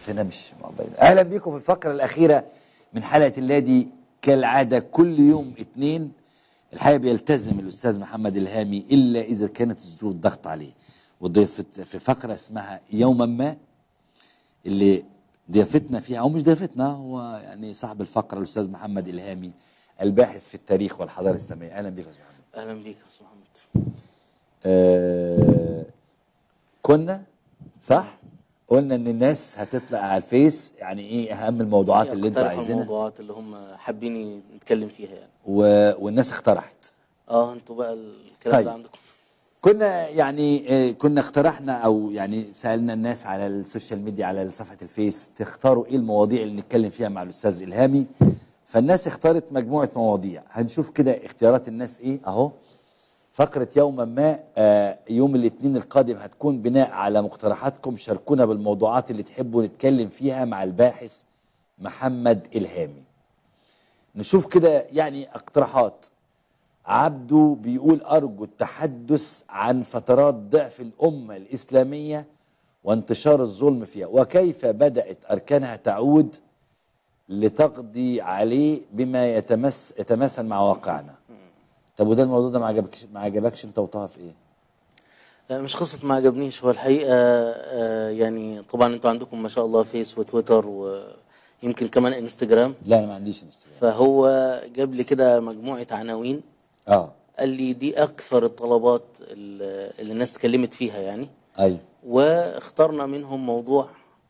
فينا مش موبايل اهلا بيكم في الفقره الاخيره من حلقه اللادي كالعاده كل يوم اثنين الحقيقه بيلتزم الاستاذ محمد الهامي الا اذا كانت الظروف ضغط عليه وضيفت في فقره اسمها يوما ما اللي ضيافتنا فيها او مش ضيافتنا هو يعني صاحب الفقره الاستاذ محمد الهامي الباحث في التاريخ والحضاره الاسلاميه اهلا بك يا استاذ محمد اهلا بيك يا استاذ محمد آه كنا صح قلنا ان الناس هتطلع على الفيس يعني ايه اهم الموضوعات اللي انتوا اقترحوا عايزينها الموضوعات اللي هم حابين نتكلم فيها يعني و... والناس اقترحت اه انتوا بقى الكلام طيب. ده عندكم كنا يعني آه، كنا اقترحنا او يعني سالنا الناس على السوشيال ميديا على صفحه الفيس تختاروا ايه المواضيع اللي نتكلم فيها مع الاستاذ الهامي فالناس اختارت مجموعه مواضيع هنشوف كده اختيارات الناس ايه اهو فقره يوما ما آه، يوم الاثنين القادم هتكون بناء على مقترحاتكم شاركونا بالموضوعات اللي تحبوا نتكلم فيها مع الباحث محمد الهامي نشوف كده يعني اقتراحات عبده بيقول أرجو التحدث عن فترات ضعف الأمة الإسلامية وانتشار الظلم فيها وكيف بدأت أركانها تعود لتقضي عليه بما يتمس يتماثل مع واقعنا طب وده الموضوع ده ما عجبكش ما عجبكش انت وطه في ايه؟ لا مش قصة ما عجبنيش هو الحقيقة آه يعني طبعا انتوا عندكم ما شاء الله فيس وتويتر ويمكن كمان انستجرام لا انا ما عنديش انستغرام فهو جاب لي كده مجموعة عناوين اه قال لي دي اكثر الطلبات اللي اللي الناس اتكلمت فيها يعني ايوه واخترنا منهم موضوع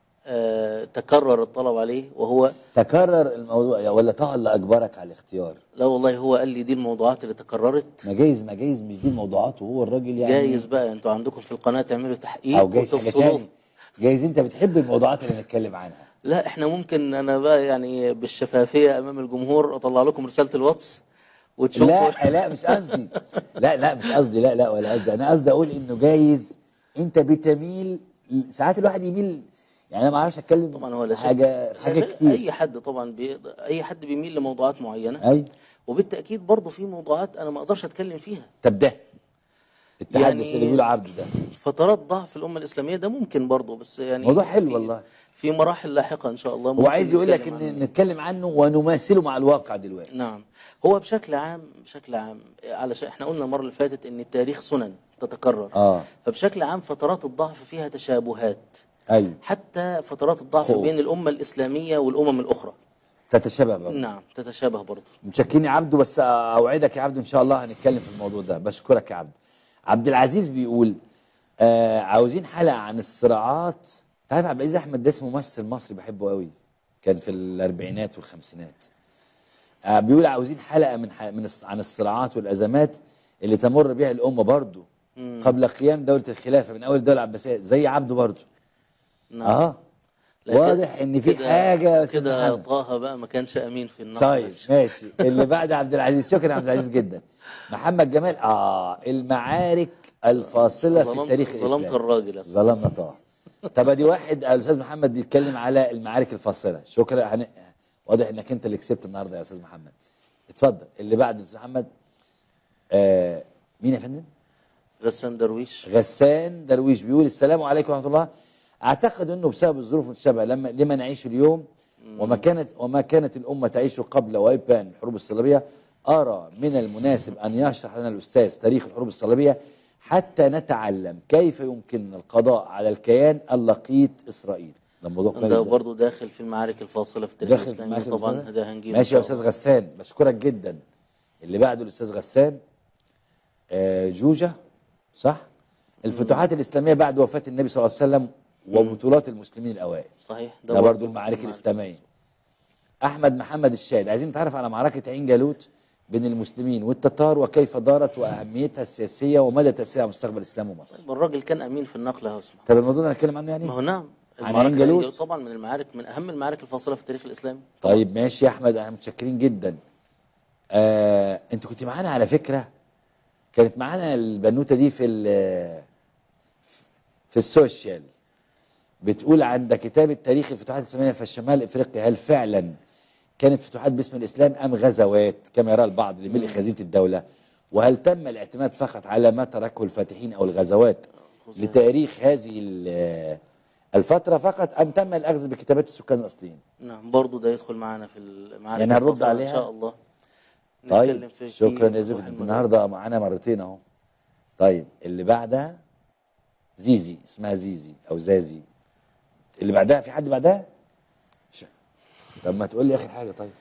آه تكرر الطلب عليه وهو تكرر الموضوع يا ولا طه اللي اجبرك على الاختيار لا والله هو قال لي دي الموضوعات اللي تكررت ما جايز ما جايز مش دي الموضوعات وهو الراجل يعني جايز بقى انتوا عندكم في القناة تعملوا تحقيق او جايز حاجه وتفصلوه تاني جايز انت بتحب الموضوعات اللي نتكلم عنها لا احنا ممكن انا بقى يعني بالشفافية امام الجمهور اطلع لكم رسالة الواتس وتشوفوا لا لا مش قصدي لا لا مش قصدي لا لا ولا قصدي انا قصدي اقول انه جايز انت بتميل ساعات الواحد يميل يعني انا ما اعرفش اتكلم طبعا هو لا في شك حاجه لا في حاجه شك- كتير اي حد طبعا بي... اي حد بيميل لموضوعات معينة اي وبالتأكيد برضه في موضوعات انا ما اقدرش اتكلم فيها طب ده التحدث يعني- اللي بيقوله عبد ده فترات ضعف الامة الاسلامية ده ممكن برضه بس يعني موضوع حلو في- والله. في مراحل لاحقة ان شاء الله هو ممكن عايز يقول لك نتكلم ان عنها. نتكلم عنه ونماثله مع الواقع دلوقتي نعم هو بشكل عام بشكل عام علشان احنا قلنا المره اللي فاتت ان التاريخ سنن تتكرر اه فبشكل عام فترات الضعف فيها تشابهات ايوه حتى فترات الضعف خوف. بين الامه الاسلاميه والامم الاخرى تتشابه برضه نعم تتشابه برضه متشكرين يا عبده بس اوعدك يا عبده ان شاء الله هنتكلم في الموضوع ده بشكرك يا عبده عبد العزيز بيقول آه عاوزين حلقه عن الصراعات انت عارف عبد العزيز احمد ده اسمه ممثل مصري بحبه قوي كان في الاربعينات والخمسينات آه بيقول عاوزين حلقه من, ح... من الص... عن الصراعات والازمات اللي تمر بها الامه برضه قبل قيام دوله الخلافه من اول الدوله العباسيه زي عبده برضه نعم اه لا، واضح ان في كده- حاجه يا أستاذ كده محمد. طه بقى ما كانش امين في النقد طيب ماشي اللي بعد عبد العزيز شكرا يا عبد العزيز جدا محمد جمال اه المعارك الفاصله في ظلمت- التاريخ ظلمت الاسلامي الراجل يا أستاذ. ظلمنا طه طب ادي واحد الاستاذ محمد بيتكلم على المعارك الفاصله شكرا هن... واضح انك انت اللي كسبت النهارده يا استاذ محمد اتفضل اللي بعد استاذ محمد آه مين يا فندم غسان درويش غسان درويش بيقول السلام عليكم ورحمه الله اعتقد انه بسبب الظروف المتشابهه لما لما نعيش اليوم وما كانت وما كانت الامه تعيش قبل وابان الحروب الصليبيه ارى من المناسب ان يشرح لنا الاستاذ تاريخ الحروب الصليبيه حتى نتعلم كيف يمكننا القضاء على الكيان اللقيط اسرائيل ده موضوع كويس ده ده. برضه داخل في المعارك الفاصله في التاريخ داخل في الاسلامي معاك طبعا الأستاذ؟ ده هنجيبه ماشي يا إن شاء استاذ غسان بشكرك جدا اللي بعده الاستاذ غسان آه جوجة صح الفتوحات الاسلاميه بعد وفاه النبي صلى الله عليه وسلم وبطولات المسلمين الاوائل صحيح ده برضه برضه المعارك في الاسلاميه احمد محمد الشاهد عايزين نتعرف على معركه عين جالوت بين المسلمين والتتار وكيف دارت واهميتها السياسيه ومدى تاثيرها على مستقبل الاسلام ومصر طيب الراجل كان امين في النقل اهو اسمع طب الموضوع ده هنتكلم عنه يعني ما هو نعم عن المعركة عين جالوت؟ عين طبعا من المعارك من اهم المعارك الفاصله في التاريخ الاسلامي طيب ماشي يا احمد احنا متشكرين جدا آه انت كنت معانا على فكره كانت معانا البنوته دي في ال- في السوشيال بتقول عند كتاب التاريخ الفتوحات الاسلاميه في الشمال افريقيا هل فعلا كانت فتوحات باسم الاسلام ام غزوات كما يرى البعض لملء خزينه الدوله وهل تم الاعتماد فقط على ما تركه الفاتحين او الغزوات لتاريخ هذه ال- الفترة فقط أم تم الأخذ بكتابات السكان الأصليين نعم برضو ده يدخل معانا في المعارك يعني هنرد الفاصلة عليها؟ ان شاء الله طيب نتكلم في- في شكرا يا فتوح زفت المجال. النهارده معانا مرتين اهو طيب اللي بعدها زيزي اسمها زيزي او زازي اللي بعدها في حد بعدها ش... طب ما تقول لي اخر حاجه طيب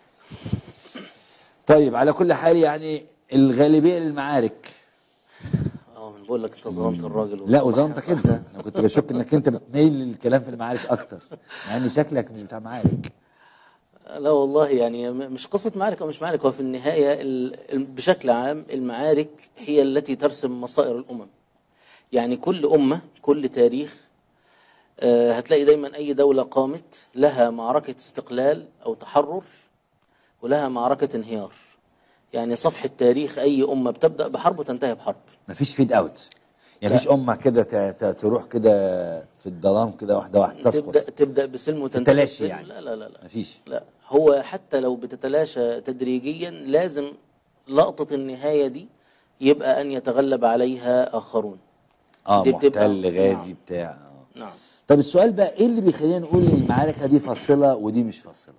طيب على كل حال يعني الغالبيه للمعارك اه من بقول لك انت ظلمت الراجل لا وظنتك انت انا كنت بشك انك انت بتميل للكلام في المعارك اكتر مع ان شكلك مش بتاع معارك لا والله يعني م- مش قصة معارك أو مش معارك هو في النهاية ال- ال- بشكل عام المعارك هي التي ترسم مصائر الأمم يعني كل أمة كل تاريخ آه، هتلاقي دايما أي دولة قامت لها معركة استقلال أو تحرر ولها معركة انهيار يعني صفحة تاريخ أي أمة بتبدأ بحرب وتنتهي بحرب مفيش فيد اوت يعني مفيش امه كده ت- ت- تروح كده في الظلام كده واحده واحده تبدأ تسقط تبدأ بسلم وتنتهي تتلاشى بسلم. يعني. لا لا لا لا مفيش لا هو حتى لو بتتلاشى تدريجيا لازم لقطة النهاية دي يبقى أن يتغلب عليها آخرون اه دي بتبقى- محتل غازي نعم. بتاع آه. نعم طب السؤال بقى ايه اللي بيخلينا نقول ان المعركه دي فاصله ودي مش فاصله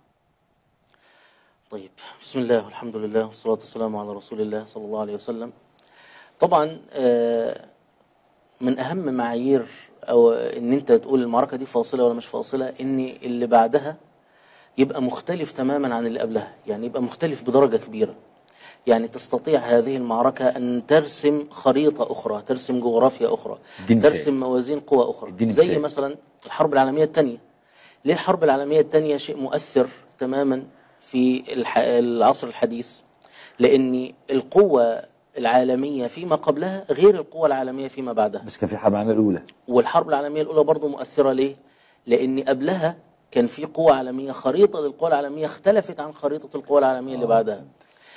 طيب بسم الله والحمد لله والصلاة والسلام على رسول الله صلى الله عليه وسلم طبعا آه، من أهم معايير أو إن أنت تقول المعركة دي فاصلة ولا مش فاصلة إن اللي بعدها يبقى مختلف تماما عن اللي قبلها يعني يبقى مختلف بدرجة كبيرة يعني تستطيع هذه المعركة أن ترسم خريطة أخرى ترسم جغرافيا أخرى اديني مثال. ترسم موازين قوى أخرى اديني زي مثال. مثلا الحرب العالمية الثانية ليه الحرب العالمية الثانية شيء مؤثر تماما في الح... العصر الحديث لأن القوة العالمية فيما قبلها غير القوة العالمية فيما بعدها بس كان في حرب العالميه الاولى والحرب العالمية الأولى برضو مؤثرة ليه؟ لأن قبلها كان في قوة عالمية خريطة للقوى العالمية اختلفت عن خريطة القوى العالمية اللي بعدها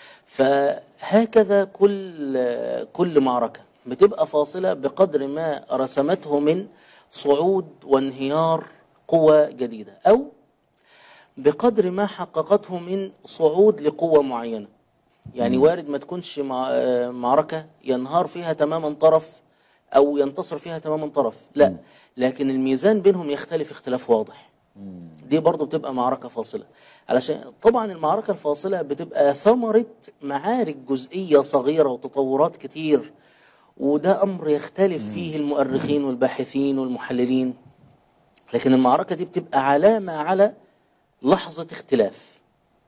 فهكذا كل كل معركة بتبقى فاصلة بقدر ما رسمته من صعود وانهيار قوى جديدة أو بقدر ما حققته من صعود لقوة معينة يعني وارد ما تكونش مع آه، معركة ينهار فيها تماما طرف أو ينتصر فيها تماما طرف لا لكن الميزان بينهم يختلف اختلاف واضح دي برضو بتبقى معركة فاصلة علشان طبعا المعركة الفاصلة بتبقى ثمرة معارك جزئية صغيرة وتطورات كتير وده أمر يختلف فيه المؤرخين والباحثين والمحللين لكن المعركة دي بتبقى علامة على لحظة اختلاف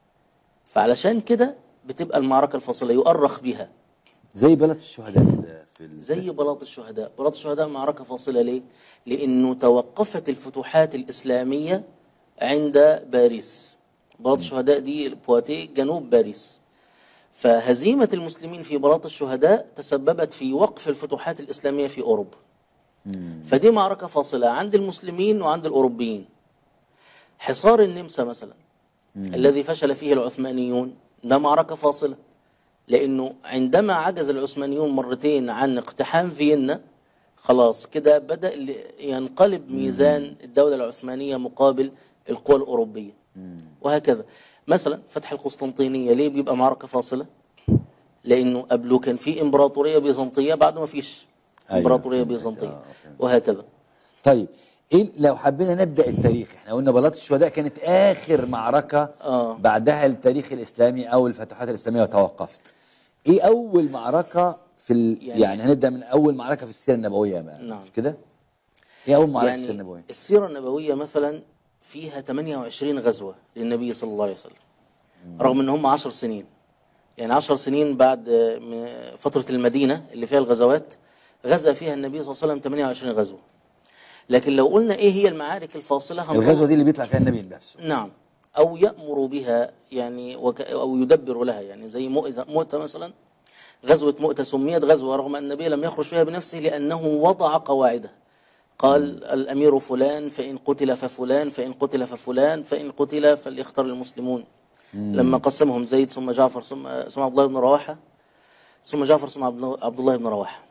فعلشان كده بتبقى المعركة الفاصلة يؤرخ بها زي بلد الشهداء كده في ال... زي بلاط الشهداء بلاط الشهداء معركة فاصلة ليه؟ لأنه توقفت الفتوحات الإسلامية عند باريس بلاط الشهداء دي بواتيه جنوب باريس فهزيمة المسلمين في بلاط الشهداء تسببت في وقف الفتوحات الإسلامية في أوروبا فدي معركة فاصلة عند المسلمين وعند الأوروبيين حصار النمسا مثلا الذي فشل فيه العثمانيون ده معركة فاصلة لأنه عندما عجز العثمانيون مرتين عن اقتحام فيينا خلاص كده بدأ ل- ينقلب ميزان الدولة العثمانية مقابل القوى الأوروبية وهكذا مثلا فتح القسطنطينية ليه بيبقى معركة فاصلة لأنه قبله كان في إمبراطورية بيزنطية بعد ما فيش أيوة، إمبراطورية فهمتك. بيزنطية آه، فهمت. وهكذا طيب ايه لو حبينا نبدا التاريخ احنا قلنا بلاط الشهداء كانت اخر معركه آه. بعدها التاريخ الاسلامي او الفتوحات الاسلاميه وتوقفت ايه اول معركه في ال... يعني, يعني- يعني هنبدا من اول معركه في السيره النبويه بقى نعم. مش كده ايه اول معركه في السيره يعني النبويه السيرة النبوية مثلا فيها 28 غزوة للنبي صلى الله عليه وسلم رغم ان هم 10 سنين يعني 10 سنين بعد م- فترة المدينة اللي فيها الغزوات غزا فيها النبي صلى الله عليه وسلم 28 غزوة لكن لو قلنا ايه هي المعارك الفاصلة هنقول- الغزوه دي اللي بيطلع فيها النبي بنفسه نعم أو يأمر بها يعني وك أو يدبر لها يعني زي مؤتة, مؤتة مثلا غزوة مؤتة سميت غزوة رغم أن النبي لم يخرج فيها بنفسه لأنه وضع قواعدها قال الأمير فلان فإن قتل ففلان فإن قتل ففلان فإن قتل فليختار المسلمون لما قسمهم زيد ثم جعفر ثم ثم عبد الله بن رواحة ثم جعفر ثم عبد الله- عبد الله بن رواحة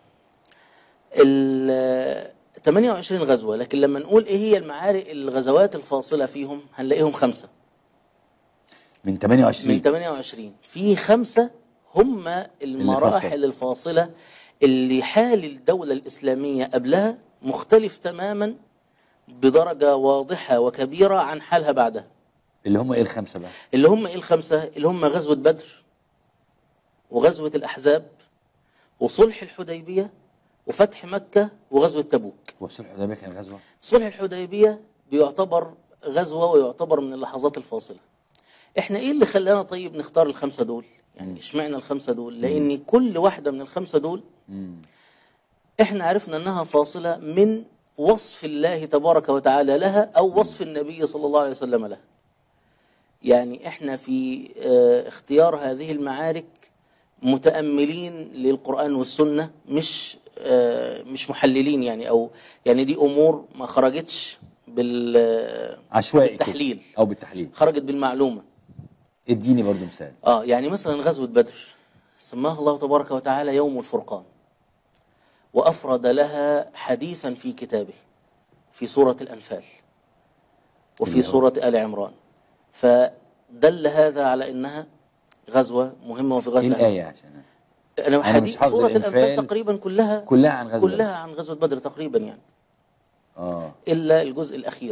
ال 28 غزوة لكن لما نقول ايه هي المعارك الغزوات الفاصلة فيهم هنلاقيهم خمسة من من 28 28 في خمسة هم المراحل الفاصلة اللي حال الدولة الإسلامية قبلها مختلف تماما بدرجة واضحة وكبيرة عن حالها بعدها اللي هم ايه الخمسه بقى اللي هم ايه الخمسة اللي هم غزوة بدر وغزوة الأحزاب وصلح الحديبية وفتح مكة وغزوة تبوك وصلح الحديبيه كان غزوه صلح الحديبية بيعتبر غزوة ويعتبر من اللحظات الفاصلة احنا ايه اللي خلانا طيب نختار الخمسة دول يعني اشمعنى الخمسة دول لان كل واحدة من الخمسة دول احنا عرفنا انها فاصلة من وصف الله تبارك وتعالى لها او وصف النبي صلى الله عليه وسلم لها يعني احنا في اه اختيار هذه المعارك متأملين للقرآن والسنة مش اه مش محللين يعني او يعني دي امور ما خرجتش بال عشوائي كده. بالتحليل او بالتحليل خرجت بالمعلومة اديني برضو مثال اه يعني مثلا غزوة بدر سماها الله تبارك وتعالى يوم الفرقان وأفرد لها حديثا في كتابه في سورة الأنفال وفي سورة آل عمران فدل هذا على أنها غزوة مهمة وفي غاية ايه الأهمية. الايه عشان أنا- أنا أنا حديث مش حافظ سورة الأنفال الأنفال تقريبا كلها كلها عن غزوه كلها عن غزوة بدر تقريبا يعني اه إلا الجزء الأخير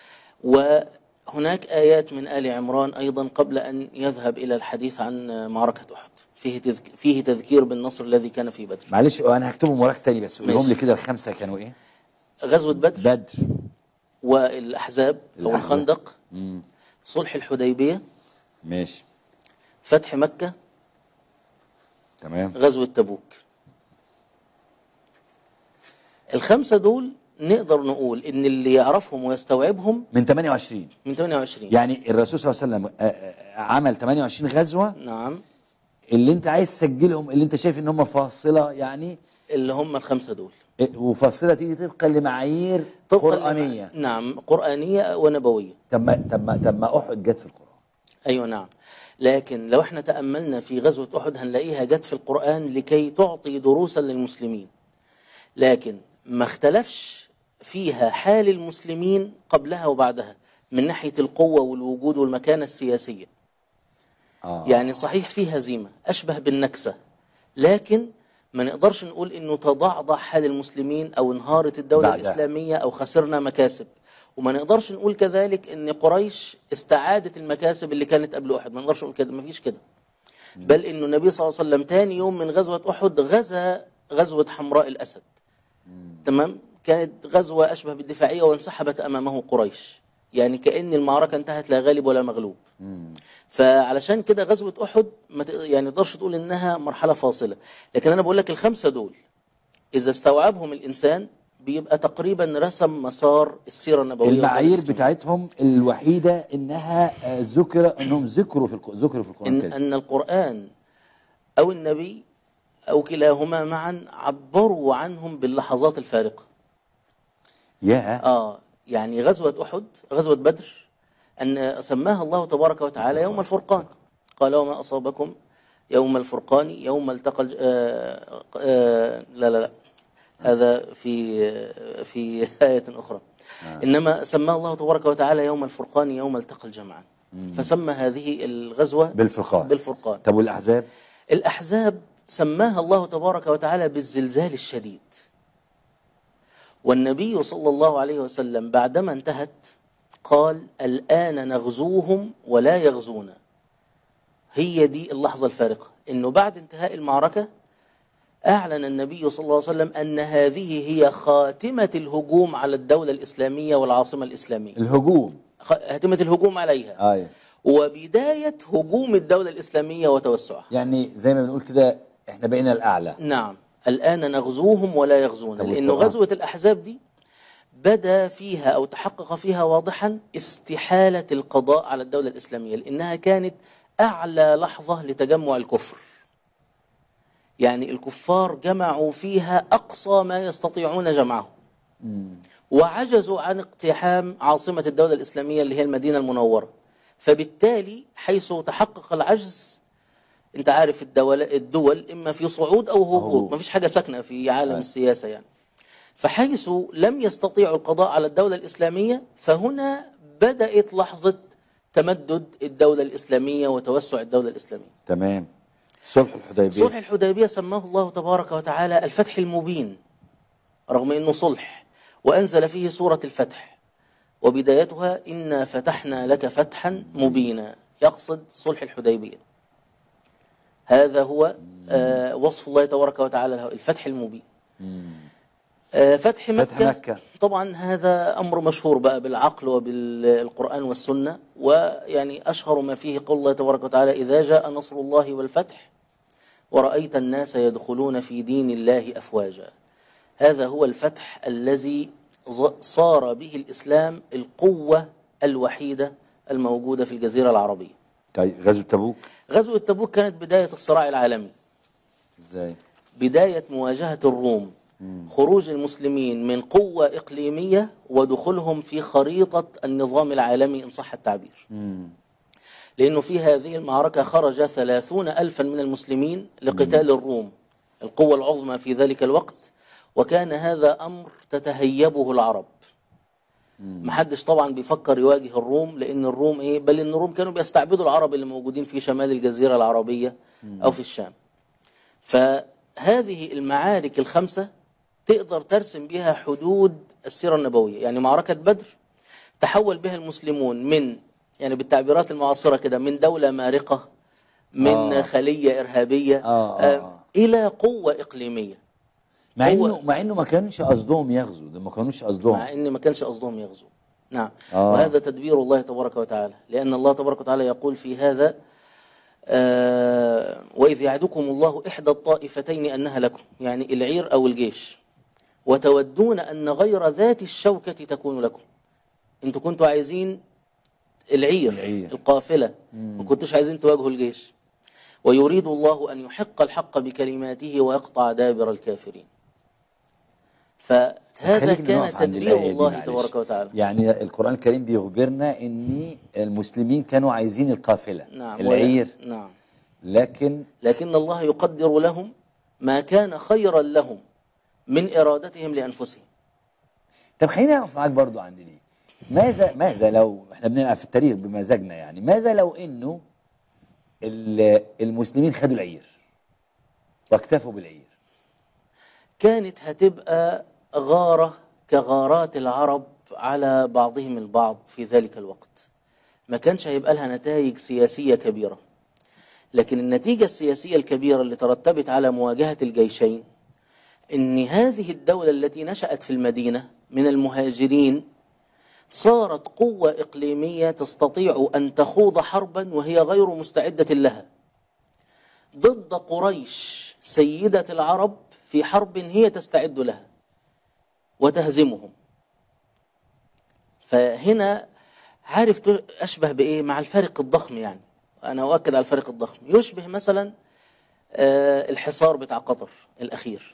وهناك آيات من آل عمران أيضا قبل أن يذهب إلى الحديث عن معركة أحد فيه تذك فيه تذكير بالنصر الذي كان في بدر معلش انا هكتبهم وراك تاني بس قولهم ماشي. لي كده الخمسه كانوا ايه غزوة بدر بدر والأحزاب أو الأحزاب. الخندق مم. صلح الحديبية ماشي فتح مكة تمام غزوة تبوك الخمسة دول نقدر نقول إن اللي يعرفهم ويستوعبهم من 28 من 28 يعني الرسول صلى الله عليه وسلم آه، آه، عمل 28 غزوه نعم اللي انت عايز تسجلهم اللي انت شايف ان هم فاصله يعني اللي هم الخمسة دول إيه، وفاصله تيجي طبقا لمعايير طبقاً قرانيه لما- نعم قرآنية ونبوية طب ما طب ما طب ما احد جت في القران أيوة نعم لكن لو احنا تأملنا في غزوة أحد هنلاقيها جت في القرآن لكي تعطي دروسا للمسلمين لكن ما اختلفش فيها حال المسلمين قبلها وبعدها من ناحية القوة والوجود والمكانة السياسية اه يعني صحيح في هزيمة أشبه بالنكسة لكن ما نقدرش نقول إنه تضعضع حال المسلمين أو انهارت الدولة بعدها. الإسلامية أو خسرنا مكاسب وما نقدرش نقول كذلك إن قريش استعادت المكاسب اللي كانت قبل أحد ما نقدرش نقول كده ما فيش كده بل إنه النبي صلى الله عليه وسلم تاني يوم من غزوة أحد غزا غزوة حمراء الأسد تمام كانت غزوة أشبه بالدفاعية وانسحبت أمامه قريش يعني كأن المعركة انتهت لا غالب ولا مغلوب فعلشان كده غزوة أحد ما ت- يعني تقدرش تقول إنها مرحلة فاصلة لكن أنا بقول لك الخمسة دول إذا استوعبهم الإنسان بيبقى تقريبا رسم مسار السيرة النبوية المعايير والإسلامية. بتاعتهم الوحيده انها آه، ذكر انهم ذكروا في الق- ذكروا في القران إن, الكريم أن القرآن أو النبي أو كلاهما معا عبروا عنهم باللحظات الفارقة يا آه يعني غزوة أحد غزوة بدر أن سماها الله تبارك وتعالى يوم الفرقان قال وما أصابكم يوم الفرقان يوم التقى الج... آه آه لا لا لا هذا في آه في آية أخرى إنما سماه الله تبارك وتعالى يوم الفرقان يوم التقى الجمعان فسمى هذه الغزوة بالفرقان بالفرقان طب والاحزاب الأحزاب سماها الله تبارك وتعالى بالزلزال الشديد والنبي صلى الله عليه وسلم بعدما انتهت قال الآن نغزوهم ولا يغزونا هي دي اللحظة الفارقة إنه بعد انتهاء المعركة أعلن النبي صلى الله عليه وسلم أن هذه هي خاتمة الهجوم على الدولة الإسلامية والعاصمة الإسلامية الهجوم خ- خاتمة الهجوم عليها ايوه وبداية هجوم الدولة الإسلامية وتوسعها يعني زي ما بنقول كده احنا بقينا الاعلى نعم الآن نغزوهم ولا يغزون طب لأنه والقرآن؟ غزوة الأحزاب دي بدا فيها أو تحقق فيها واضحا استحالة القضاء على الدولة الإسلامية لأنها كانت أعلى لحظة لتجمع الكفر يعني الكفار جمعوا فيها أقصى ما يستطيعون جمعه وعجزوا عن اقتحام عاصمة الدولة الإسلامية اللي هي المدينة المنورة فبالتالي حيث تحقق العجز انت عارف الدول الدول اما في صعود او هبوط هبوط. ما فيش حاجه ساكنه في عالم السياسه يعني فحيث لم يستطيعوا القضاء على الدوله الاسلاميه فهنا بدات لحظه تمدد الدوله الاسلاميه وتوسع الدوله الاسلاميه تمام صلح الحديبيه صلح الحديبيه سماه الله تبارك وتعالى الفتح المبين رغم انه صلح وانزل فيه سوره الفتح وبدايتها إنا فتحنا لك فتحا مبينا يقصد صلح الحديبية هذا هو آه وصف الله تبارك وتعالى له الفتح المبين آه فتح مكة, فتح مكة. طبعا هذا أمر مشهور بقى بالعقل وبالقرآن والسنة ويعني أشهر ما فيه قول الله تبارك وتعالى إذا جاء نصر الله والفتح ورأيت الناس يدخلون في دين الله أفواجا هذا هو الفتح الذي ظ- صار به الإسلام القوة الوحيدة الموجودة في الجزيرة العربية طيب غزوة تبوك غزوة تبوك كانت بداية الصراع العالمي ازاي بداية مواجهة الروم خروج المسلمين من قوة إقليمية ودخولهم في خريطة النظام العالمي إن صح التعبير لأنه في هذه المعركة خرج ثلاثون ألفا من المسلمين لقتال الروم القوة العظمى في ذلك الوقت وكان هذا أمر تتهيبه العرب محدش طبعا بيفكر يواجه الروم لأن الروم إيه بل إن الروم كانوا بيستعبدوا العرب اللي موجودين في شمال الجزيرة العربية أو في الشام فهذه المعارك الخمسة تقدر ترسم بها حدود السيرة النبوية يعني معركة بدر تحول بها المسلمون من يعني بالتعبيرات المعاصرة كده من دولة مارقة من آه. آه. خلية إرهابية آه، آه، آه. إلى قوة إقليمية مع هو- انه مع انه ما كانش قصدهم يغزوا ده ما كانوش قصدهم مع ان ما كانش قصدهم يغزوا نعم آه. وهذا تدبير الله تبارك وتعالى لان الله تبارك وتعالى يقول في هذا آه واذ يعدكم الله احدى الطائفتين انها لكم يعني العير او الجيش وتودون ان غير ذات الشوكه تكون لكم انتوا كنتوا عايزين العير, العير. القافله ما كنتوش عايزين تواجهوا الجيش ويريد الله ان يحق الحق بكلماته ويقطع دابر الكافرين فهذا خلينا كان نقف عند تدبير الآية دي الله معلش. تبارك وتعالى يعني القرآن الكريم بيخبرنا ان المسلمين كانوا عايزين القافلة نعم العير ولا- نعم لكن لكن الله يقدر لهم ما كان خيرا لهم من إرادتهم لأنفسهم طب خلينا نقف معاك برضو عند دي ماذا ماذا لو احنا بنلعب في التاريخ بمزاجنا يعني ماذا لو انه ال- المسلمين خدوا العير واكتفوا بالعير كانت هتبقى غارة كغارات العرب على بعضهم البعض في ذلك الوقت ما كانش هيبقى لها نتائج سياسية كبيرة لكن النتيجة السياسية الكبيرة اللي ترتبت على مواجهة الجيشين إن هذه الدولة التي نشأت في المدينة من المهاجرين صارت قوة إقليمية تستطيع أن تخوض حربا وهي غير مستعدة لها ضد قريش سيدة العرب في حرب هي تستعد لها وتهزمهم فهنا عارف ت- أشبه بإيه مع الفارق الضخم يعني أنا أؤكد على الفارق الضخم يشبه مثلا آه، الحصار بتاع قطر الأخير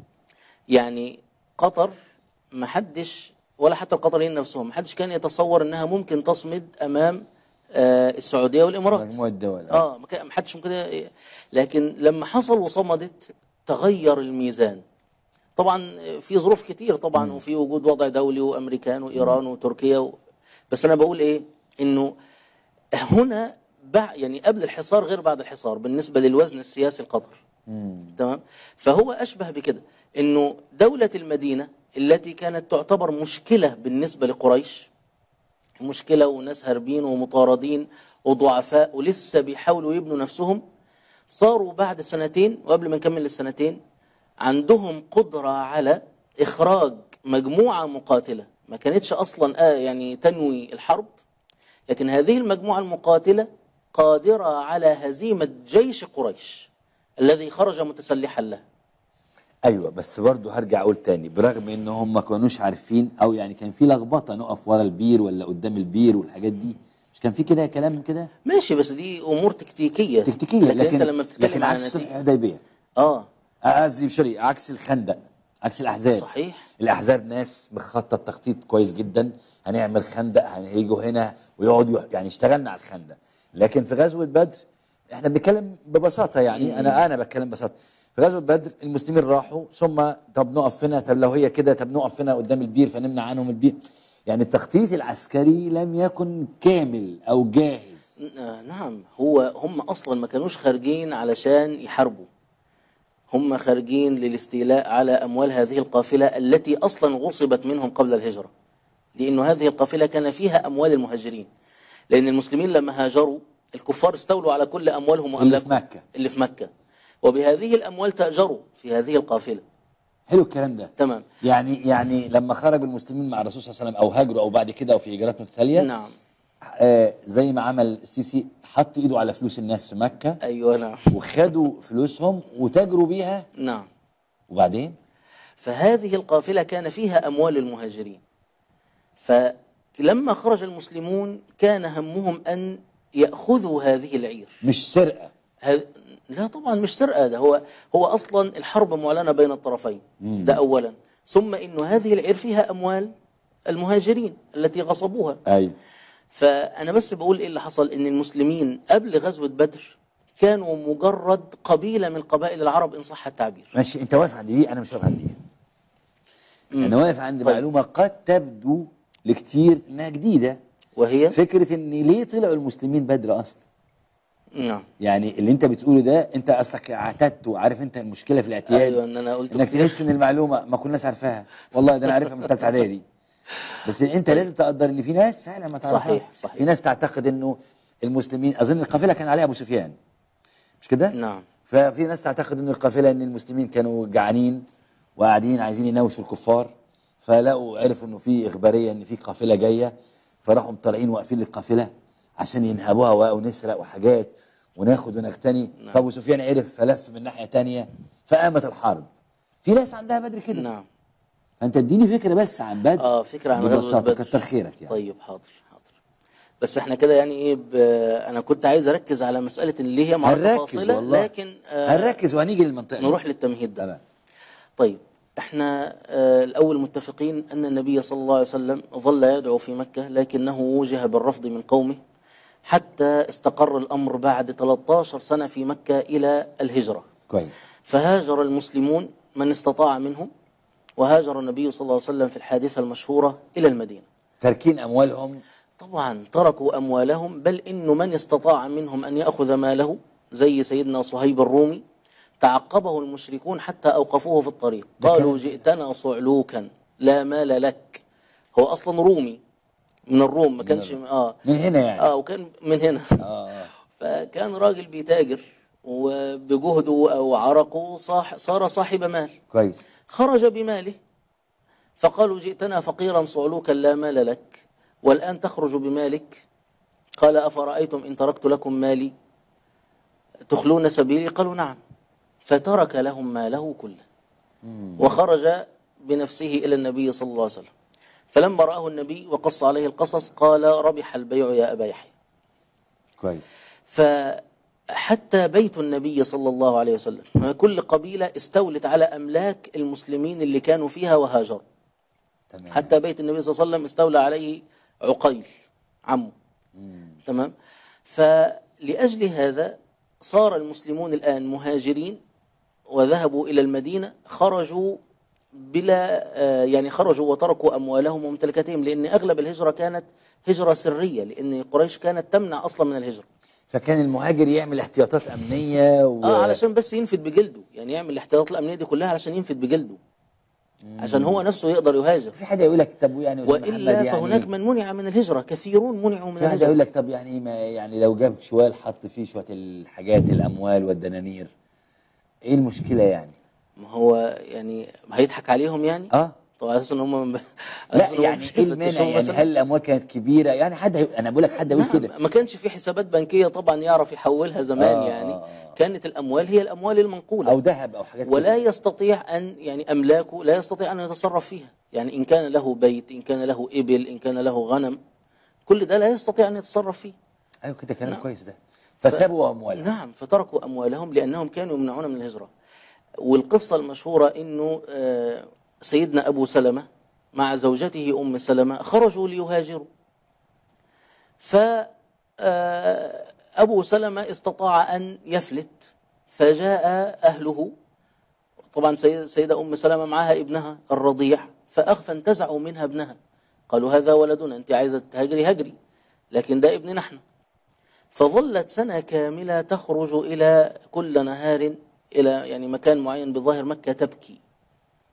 يعني قطر ما حدش ولا حتى القطريين نفسهم ما حدش كان يتصور انها ممكن تصمد امام آه، السعوديه والامارات مجموعة دول اه ما كان- ما حدش ممكن ي- لكن لما حصل وصمدت تغير الميزان طبعا في ظروف كتير طبعا وفي وجود وضع دولي وامريكان وايران وتركيا و... بس انا بقول ايه انه هنا بع... يعني قبل الحصار غير بعد الحصار بالنسبه للوزن السياسي القطر تمام فهو اشبه بكده انه دوله المدينه التي كانت تعتبر مشكله بالنسبه لقريش مشكله وناس هاربين ومطاردين وضعفاء ولسه بيحاولوا يبنوا نفسهم صاروا بعد سنتين وقبل ما نكمل السنتين عندهم قدرة على إخراج مجموعة مقاتلة ما كانتش أصلا آه يعني تنوي الحرب لكن هذه المجموعة المقاتلة قادرة على هزيمة جيش قريش الذي خرج متسلحا له ايوه بس برضه هرجع اقول تاني برغم ان هم ما كانوش عارفين او يعني كان في لخبطه نقف ورا البير ولا قدام البير والحاجات دي مش كان في كده كلام كده ماشي بس دي أمور تكتيكية تكتيكيه لكن, لكن أنت لما لكن بتتكلم عن عكس صلح نتيجة الحديبيه آه قصدي سوري عكس الخندق عكس الاحزاب صحيح الاحزاب ناس مخطط تخطيط كويس جدا هنعمل خندق هنيجوا هنا ويقعدوا يعني اشتغلنا على الخندق لكن في غزوه بدر احنا بنتكلم ببساطه يعني انا انا بتكلم ببساطه في غزوه بدر المسلمين راحوا ثم طب نقف هنا طب لو هي كده طب نقف هنا قدام البير فنمنع عنهم البير يعني التخطيط العسكري لم يكن كامل او جاهز آه، نعم هو هم اصلا ما كانوش خارجين علشان يحاربوا هم خارجين للاستيلاء على اموال هذه القافله التي اصلا غصبت منهم قبل الهجره لأنه هذه القافلة كان فيها أموال المهاجرين لأن المسلمين لما هاجروا الكفار استولوا على كل أموالهم اللي في وأملاكهم مكة. اللي في مكة وبهذه الأموال تأجروا في هذه القافلة حلو الكلام ده تمام يعني يعني لما خرج المسلمين مع الرسول صلى الله عليه وسلم او هاجروا او بعد كده او في هجرات متتاليه نعم آه زي ما عمل السيسي حط ايده على فلوس الناس في مكه أيوة نعم وخدوا فلوسهم وتاجروا بيها نعم وبعدين فهذه القافلة كان فيها أموال المهاجرين فلما خرج المسلمون كان همهم أن يأخذوا هذه العير مش سرقه هذ... لا طبعا مش سرقة ده هو هو أصلا الحرب معلنة بين الطرفين ده أولا ثم إنه هذه العير فيها أموال المهاجرين التي غصبوها ايوه فأنا بس بقول إيه اللي حصل إن المسلمين قبل غزوة بدر كانوا مجرد قبيلة من قبائل العرب إن صح التعبير ماشي انت واقف عند دي انا مش واقف عند دي انا واقف عند طيب. معلومه قد تبدو لكتير انها جديده وهي فكره ان ليه طلعوا المسلمين بدر اصلا نعم يعني اللي انت بتقوله ده انت اصلك اعتدت وعارف انت المشكله في الاعتياد أيوة إن أنا قلت انك كتير. تحس ان المعلومه ما كناش عارفاها والله ده انا عارفها من ثالثه اعدادي بس انت لازم تقدر ان في ناس فعلا ما تعرفها صحيح، صحيح. في ناس تعتقد انه المسلمين اظن القافله كان عليها ابو سفيان مش كده نعم ففي ناس تعتقد ان القافله ان المسلمين كانوا جعانين وقاعدين عايزين يناوشوا الكفار فلقوا عرفوا انه في اخباريه ان في قافله جايه فراحوا طالعين واقفين للقافله عشان ينهبوها وقعوا نسرق وحاجات وناخد ونغتني فابو سفيان عرف فلف من ناحيه تانية فقامت الحرب في ناس عندها بدر كده نعم فانت اديني فكره بس عن بدر اه فكرة عن غزوة ببساطه بدر كتر خيرك يعني طيب حاضر حاضر بس احنا كده يعني ايه ب... انا كنت عايز اركز على مسألة اللي هي معركة هنركز فاصلة والله لكن آه هنركز وهنيجي للمنطقه دي. نروح للتمهيد ده تمام طيب احنا آه الاول متفقين ان النبي صلى الله عليه وسلم ظل يدعو في مكة لكنه وجه بالرفض من قومه حتى استقر الامر بعد 13 سنة في مكة الى الهجرة كويس فهاجر المسلمون من استطاع منهم وهاجر النبي صلى الله عليه وسلم في الحادثة المشهورة إلى المدينة تاركين اموالهم طبعا تركوا أموالهم بل إنه من استطاع منهم أن يأخذ ماله زي سيدنا صهيب الرومي تعقبه المشركون حتى أوقفوه في الطريق قالوا جئتنا صعلوكا لا مال لك هو أصلا رومي من الروم ما كانش آه من هنا يعني آه وكان من هنا اه اه فكان راجل بيتاجر وبجهده أو عرقه صاح صار صاحب مال كويس خرج بماله فقالوا جئتنا فقيرا صعلوكا لا مال لك والآن تخرج بمالك قال أفرأيتم إن تركت لكم مالي تخلون سبيلي قالوا نعم فترك لهم ماله كله وخرج بنفسه إلى النبي صلى الله عليه وسلم فلما رآه النبي وقص عليه القصص قال ربح البيع يا أبا يحيى كويس فحتى بيت النبي صلى الله عليه وسلم كل قبيلة استولت على أملاك المسلمين اللي كانوا فيها وهاجروا تمام حتى بيت النبي صلى الله عليه وسلم استولى عليه عقيل عمه تمام فلأجل هذا صار المسلمون الآن مهاجرين وذهبوا إلى المدينة خرجوا بلا آه، يعني خرجوا وتركوا أموالهم وممتلكاتهم لأن أغلب الهجرة كانت هجرة سرية لأن قريش كانت تمنع أصلا من الهجرة فكان المهاجر يعمل احتياطات امنيه و... اه علشان بس ينفد بجلده يعني يعمل الاحتياطات الامنيه دي كلها علشان ينفد بجلده عشان هو نفسه يقدر يهاجر في حد يقول لك طب يعني أستاذ محمد والا يعني فهناك من منع من الهجره كثيرون منعوا من في حد يقول الهجره لك طب يعني ما يعني لو جاب شوال حط فيه شويه الحاجات الاموال والدنانير ايه المشكله يعني ما هو يعني هيضحك عليهم يعني اه طب على اساس ان هم على لا أساس إن هم يعني مش ايه المانع هيفتشوهم يعني مثلاً؟ هل الاموال كانت كبيره يعني حد هي... انا بقول لك حد يقول كده نعم ما كانش في حسابات بنكيه طبعا يعرف يحولها زمان آه، يعني آه، كانت الاموال هي الاموال المنقوله او ذهب او حاجات ولا كده. يستطيع أن يعني أملاكه لا يستطيع أن يتصرف فيها يعني إن كان له بيت إن كان له إبل إن كان له غنم كل ده لا يستطيع أن يتصرف فيه ايوه كده كلام نعم. كويس ده فسابوا اموالهم نعم فتركوا أموالهم لأنهم كانوا يمنعون من الهجرة والقصة المشهورة أنه آه، سيدنا أبو سلمة مع زوجته أم سلمة خرجوا ليهاجروا ف آه، أبو سلمة استطاع أن يفلت فجاء أهله طبعا سيد- سيدة أم سلمة معها ابنها الرضيع فأخ فانتزعوا منها ابنها قالوا هذا ولدنا أنت عايزة تهاجري هجري لكن ده ابننا احنا فظلت سنة كاملة تخرج إلى كل نهار إلى يعني مكان معين بظاهر مكة تبكي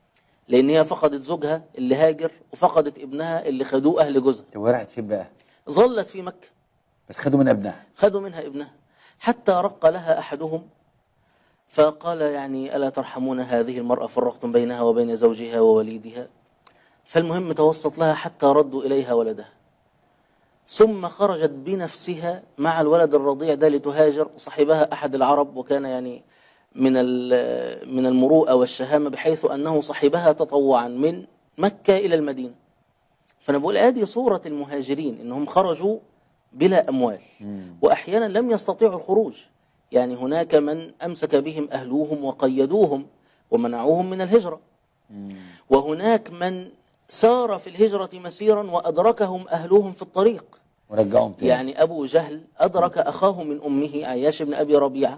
لان هي فقدت زوجها اللي هاجر وفقدت ابنها اللي خدوه اهل جوزها طب وراحت فين بقى ظلت في مكه بس خدوا من ابنها خدوا منها ابنها حتى رق لها احدهم فقال يعني الا ترحمون هذه المراه فرقتم بينها وبين زوجها ووليدها فالمهم توسط لها حتى ردوا اليها ولدها ثم خرجت بنفسها مع الولد الرضيع ده لتهاجر صاحبها احد العرب وكان يعني من ال- من المروءه والشهامه بحيث انه صاحبها تطوعا من مكه الى المدينه فانا بقول ادي صوره المهاجرين انهم خرجوا بلا اموال واحيانا لم يستطيعوا الخروج يعني هناك من امسك بهم اهلوهم وقيدوهم ومنعوهم من الهجره وهناك من سار في الهجره مسيرا وادركهم اهلوهم في الطريق ورجعهم تاني يعني أبو جهل أدرك أخاه من أمه عياش بن أبي ربيعة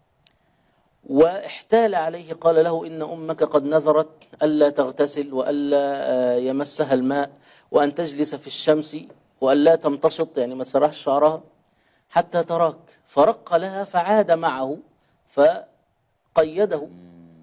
واحتال عليه قال له إن أمك قد نذرت ألا تغتسل وألا آه، يمسها الماء وأن تجلس في الشمس وألا تمتشط يعني ما تسرحش شعرها حتى تراك فرق لها فعاد معه فقيده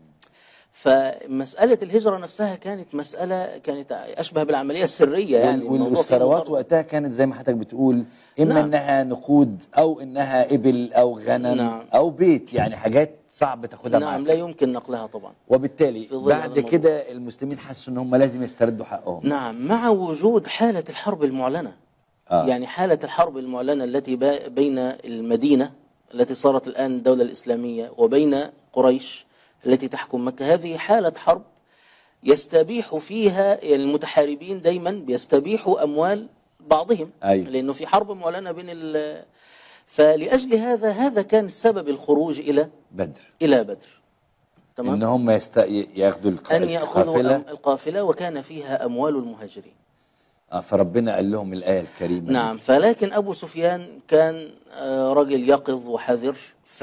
فمسألة الهجرة نفسها كانت مسألة كانت أشبه بالعملية السرية يعني وال- الموضوع فيه والثروات مضر. وقتها كانت زي ما حضرتك بتقول اما نعم. انها نقود او انها ابل او غنم نعم. او بيت يعني حاجات صعب تاخدها نعم معاك لا يمكن نقلها طبعا وبالتالي في ظل هذا بعد الموضوع. كده المسلمين حسوا ان هم لازم يستردوا حقهم نعم مع وجود حالة الحرب المعلنة آه. يعني حالة الحرب المعلنة التي با- بين المدينة التي صارت الآن الدولة الإسلامية وبين قريش التي تحكم مكة هذه حالة حرب يستبيح فيها يعني المتحاربين دايما بيستبيحوا أموال بعضهم أيوة. لأنه في حرب معلنة بين ال فلأجل هذا هذا كان سبب الخروج إلى بدر إلى بدر تمام ان هم يست... ياخدوا الق- أن يأخذوا القافله أم- القافلة وكان فيها أموال المهاجرين آه فربنا قال لهم الايه الكريمه نعم فلكن أبو سفيان كان آه، رجل يقظ وحذر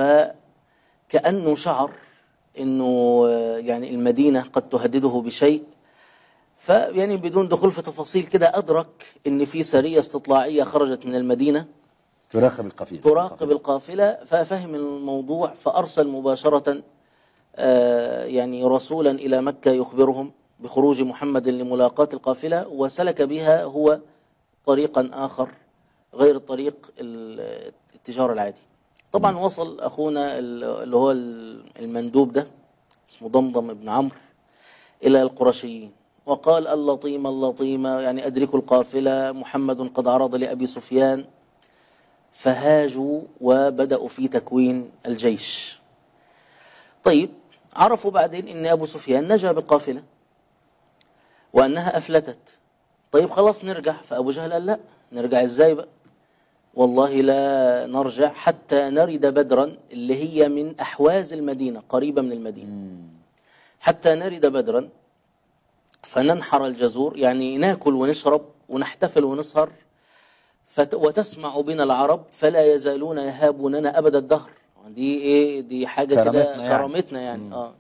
فكأنه شعر أنه آه، يعني المدينة قد تهدده بشيء فيعني بدون دخول في تفاصيل كده أدرك أن في سرية استطلاعية خرجت من المدينة تراقب القافله تراقب القافلة ففهم الموضوع فأرسل مباشرة آه، يعني رسولا إلى مكة يخبرهم بخروج محمد لملاقاة القافلة وسلك بها هو طريقا آخر غير الطريق ال- التجارة العادي طبعا وصل أخونا ال- اللي هو ال- المندوب ده اسمه ضمضم بن عمرو إلى القرشيين وقال اللطيم اللطيم يعني أدركوا القافلة محمد قد عرض لأبي سفيان فهاجوا وبدأوا في تكوين الجيش طيب عرفوا بعدين ان ابو سفيان نجا بالقافله وانها افلتت طيب خلاص نرجع فابو جهل قال لا نرجع ازاي بقى والله لا نرجع حتى نرد بدرا اللي هي من احواز المدينه قريبه من المدينه حتى نرد بدرا فننحر الجزور يعني ناكل ونشرب ونحتفل ونسهر فت وتسمع بنا العرب فلا يزالون يهابوننا ابد الدهر دي ايه دي حاجه كده كرامتنا يعني. كرامتنا يعني اه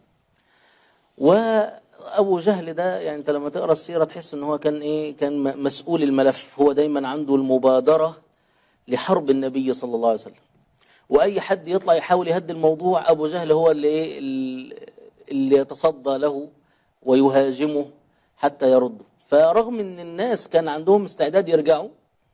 وابو جهل ده يعني انت لما تقرا السيره تحس ان هو كان ايه كان م- مسؤول الملف هو دايما عنده المبادره لحرب النبي صلى الله عليه وسلم واي حد يطلع يحاول يهدي الموضوع ابو جهل هو اللي ايه ال- اللي يتصدى له ويهاجمه حتى يرده فرغم ان الناس كان عندهم استعداد يرجعوا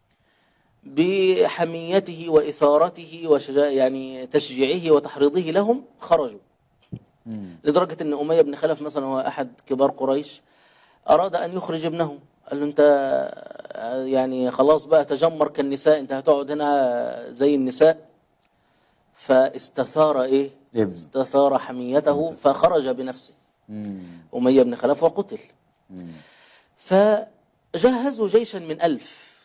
بحميته وإثارته وشجاع يعني تشجيعه وتحريضه لهم خرجوا لدرجة أن أمية بن خلف مثلا هو أحد كبار قريش أراد أن يخرج ابنه قال له أنت يعني خلاص بقى تجمر كالنساء أنت هتقعد هنا زي النساء فاستثار إيه ابن. استثار حميته فخرج بنفسه مم. أمية بن خلف وقتل فجهزوا جيشا من ألف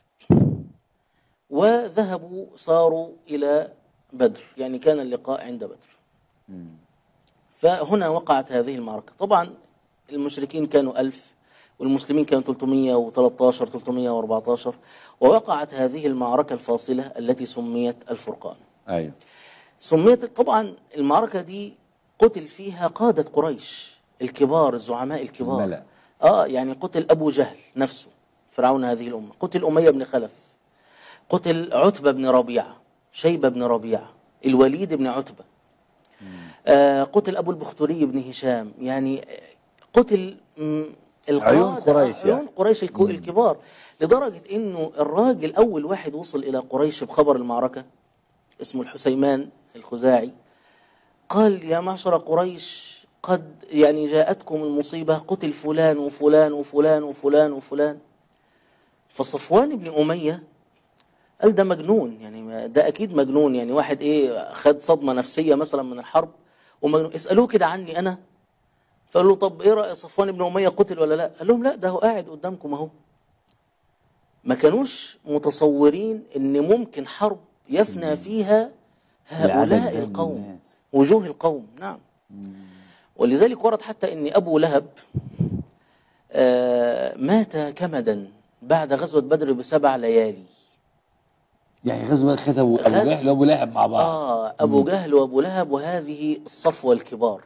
وذهبوا صاروا إلى بدر يعني كان اللقاء عند بدر فهنا وقعت هذه المعركة طبعا المشركين كانوا ألف والمسلمين كانوا 313 314 ووقعت هذه المعركة الفاصلة التي سميت الفرقان ايوه سميت طبعا المعركة دي قتل فيها قادة قريش الكبار الزعماء الكبار الملأ. اه يعني قتل أبو جهل نفسه فرعون هذه الأمة قتل أمية بن خلف قتل عتبة بن ربيعة شيبة بن ربيعة الوليد بن عتبة آه قتل أبو البختري بن هشام يعني قتل م، القادة- عيون قريش عيون يعني. قريش الكو- الكبار لدرجة انه الراجل اول واحد وصل الى قريش بخبر المعركة اسمه الحسيمان الخزاعي قال يا معشر قريش قد يعني جاءتكم المصيبة قتل فلان وفلان وفلان وفلان وفلان فصفوان بن أمية قال ده مجنون يعني ما- ده أكيد مجنون يعني واحد إيه خد صدمة نفسية مثلا من الحرب ومجنون اسألوه كده عني أنا فقال له طب إيه رأي صفوان بن أمية قتل ولا لا قال لهم لا ده هو قاعد قدامكم أهو ما كانوش متصورين إن ممكن حرب يفنى فيها العدد هؤلاء ده من القوم الناس. وجوه القوم نعم ولذلك ورد حتى ان ابو لهب آه، مات كمدا بعد غزوه بدر بسبع ليالي يعني غزوه خد ابو أبو خد- جهل وابو لهب مع بعض اه ابو جهل وابو لهب وهذه الصفوه الكبار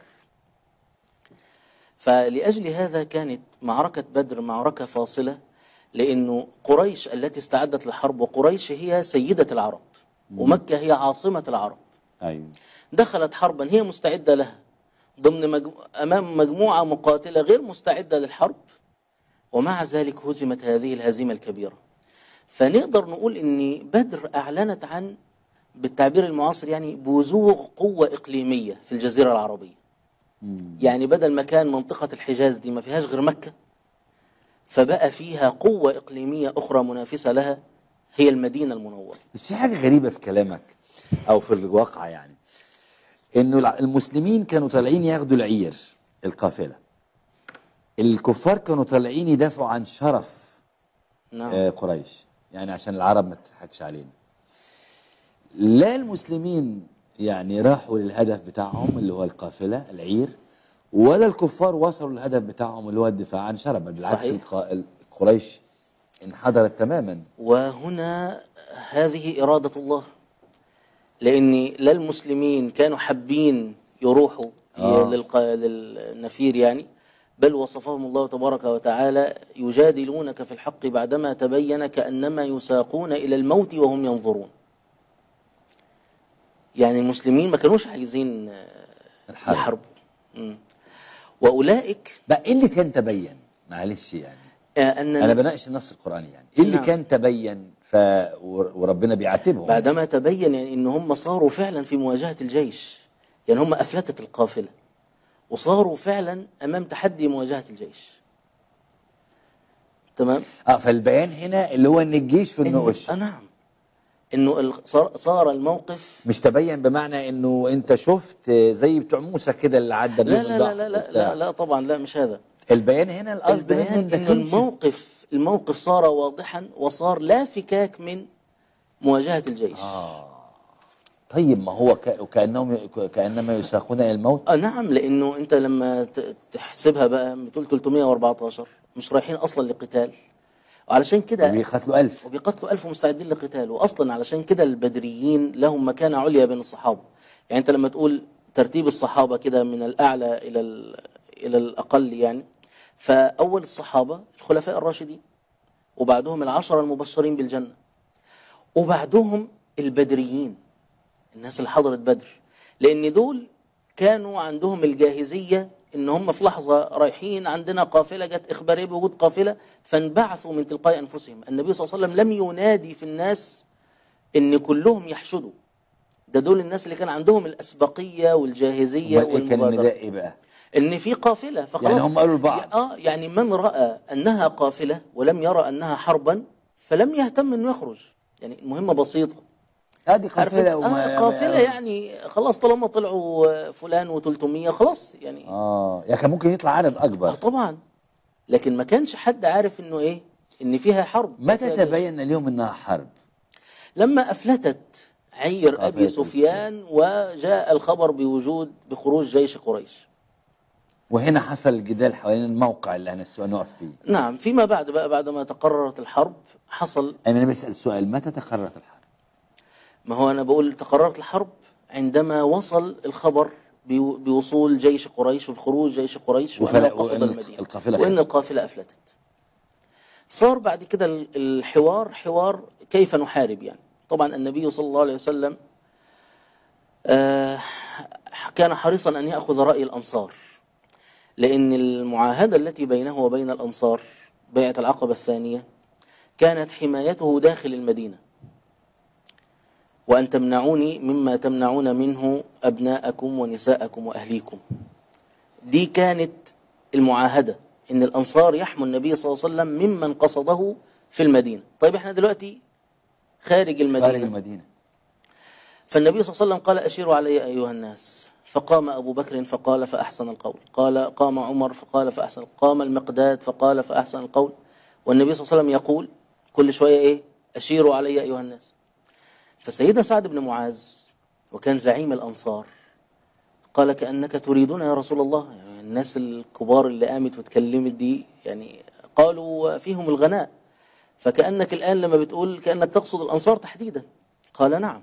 فلاجل هذا كانت معركه بدر معركه فاصله لانه قريش التي استعدت للحرب وقريش هي سيده العرب ومكه هي عاصمه العرب ايوه دخلت حربا هي مستعدة لها ضمن مجمو... أمام مجموعة مقاتلة غير مستعدة للحرب ومع ذلك هزمت هذه الهزيمة الكبيرة فنقدر نقول إن بدر أعلنت عن بالتعبير المعاصر يعني بزوغ قوة إقليمية في الجزيرة العربية يعني بدل ما كان منطقة الحجاز دي ما فيهاش غير مكة فبقى فيها قوة إقليمية أخرى منافسة لها هي المدينة المنورة بس في حاجه غريبه في كلامك او في الواقع يعني انه الع- المسلمين كانوا طالعين ياخدوا العير القافله الكفار كانوا طالعين يدافعوا عن شرف نعم آه، قريش يعني عشان العرب ما تضحكش علينا لا المسلمين يعني راحوا للهدف بتاعهم اللي هو القافله العير ولا الكفار وصلوا للهدف بتاعهم اللي هو الدفاع عن شرف بل بالعكس صحيح. الق- قريش انحدرت تماما وهنا هذه إرادة الله لأن لا المسلمين كانوا حابين يروحوا آه. للق... للنفير يعني بل وصفهم الله تبارك وتعالى يجادلونك في الحق بعدما تبين كأنما يساقون إلى الموت وهم ينظرون يعني المسلمين ما كانوش عايزين آه، الحرب. يحاربوا مم. وأولئك بقى ايه اللي كان تبين معلش يعني آه، أن انا بناقش النص القراني يعني ايه اللي نعم. كان تبين ف ور- وربنا بيعاتبهم بعدما تبين يعني ان هم صاروا فعلا في مواجهه الجيش يعني هم افلتت القافله وصاروا فعلا امام تحدي مواجهه الجيش تمام اه فالبيان هنا اللي هو ان الجيش في إن- النقش آه نعم انه ال- صار, صار الموقف مش تبين بمعنى انه انت شفت زي بتوع موسى كده اللي عدى لا بيهم لا البحر لا لا لا, وبتاع. لا, لا طبعا لا مش هذا البيان هنا القصد البيان منه انه الموقف الموقف صار واضحا وصار لا فكاك من مواجهه الجيش طيب ما هو ك... كانهم كانما يساقون الى الموت آه نعم لانه انت لما ت- تحسبها بقى بتقول 314 مش رايحين اصلا لقتال وعلشان كده وبيقتلوا ألف وبيقتلوا ألف مستعدين للقتال وأصلا علشان كده البدريين لهم مكانة عليا بين الصحابة يعني أنت لما تقول ترتيب الصحابة كده من الأعلى إلى ال- إلى الأقل يعني فأول الصحابة الخلفاء الراشدين وبعدهم العشرة المبشرين بالجنة وبعدهم البدريين الناس اللي حضرت بدر لأن دول كانوا عندهم الجاهزية إن هم في لحظة رايحين عندنا قافلة جت إخبارية بوجود قافلة فانبعثوا من تلقاء أنفسهم النبي صلى الله عليه وسلم لم ينادي في الناس إن كلهم يحشدوا ده دول الناس اللي كان عندهم الأسبقية والجاهزية أمال ايه كان والمبادرة النداء ايه بقى؟ ان في قافله فخلاص يعني هم قالوا لبعض. اه يعني من راى انها قافله ولم يرى انها حربا فلم يهتم انه يخرج يعني المهمه بسيطه هذه عارف قافله آه وما قافله يعني خلاص طالما طلعوا آه، فلان و300 خلاص يعني اه يعني كان ممكن يطلع عدد آه اكبر طبعا لكن ما كانش حد عارف انه ايه ان فيها حرب متى فيها جيش. تبين اليوم انها حرب؟ لما افلتت عير قافلة ابي سفيان وجاء الخبر بوجود بخروج جيش قريش وهنا حصل الجدال حوالين الموقع اللي هنس- هنقف فيه نعم فيما بعد بقى بعد ما تقررت الحرب حصل انا بسال سؤال متى تقررت الحرب؟ ما هو أنا بقول تقررت الحرب عندما وصل الخبر بو- بوصول جيش قريش وبخروج جيش قريش وأنه وفلا- قصد وإن المدينة القافلة وإن أفلتت. القافلة أفلتت صار بعد كده ال- الحوار حوار كيف نحارب يعني طبعا النبي صلى الله عليه وسلم آه، كان حريصا أن يأخذ رأي الأنصار لأن المعاهدة التي بينه وبين الأنصار بيعة العقبة الثانية كانت حمايته داخل المدينة وأن تمنعوني مما تمنعون منه أبناءكم ونساءكم وأهليكم دي كانت المعاهدة إن الأنصار يحموا النبي صلى الله عليه وسلم ممن قصده في المدينة طيب إحنا دلوقتي خارج المدينة خارج المدينة فالنبي صلى الله عليه وسلم قال أشيروا علي أيها الناس فقام أبو بكر فقال فأحسن القول قال قام عمر فقال فأحسن قام المقداد فقال فأحسن القول والنبي صلى الله عليه وسلم يقول كل شوية إيه أشيروا علي أيها الناس فسيدنا سعد بن معاذ وكان زعيم الأنصار قال كأنك تريدون يا رسول الله يعني الناس الكبار اللي قامت واتكلمت دي يعني قالوا فيهم الغناء فكأنك الآن لما بتقول كأنك تقصد الأنصار تحديدا قال نعم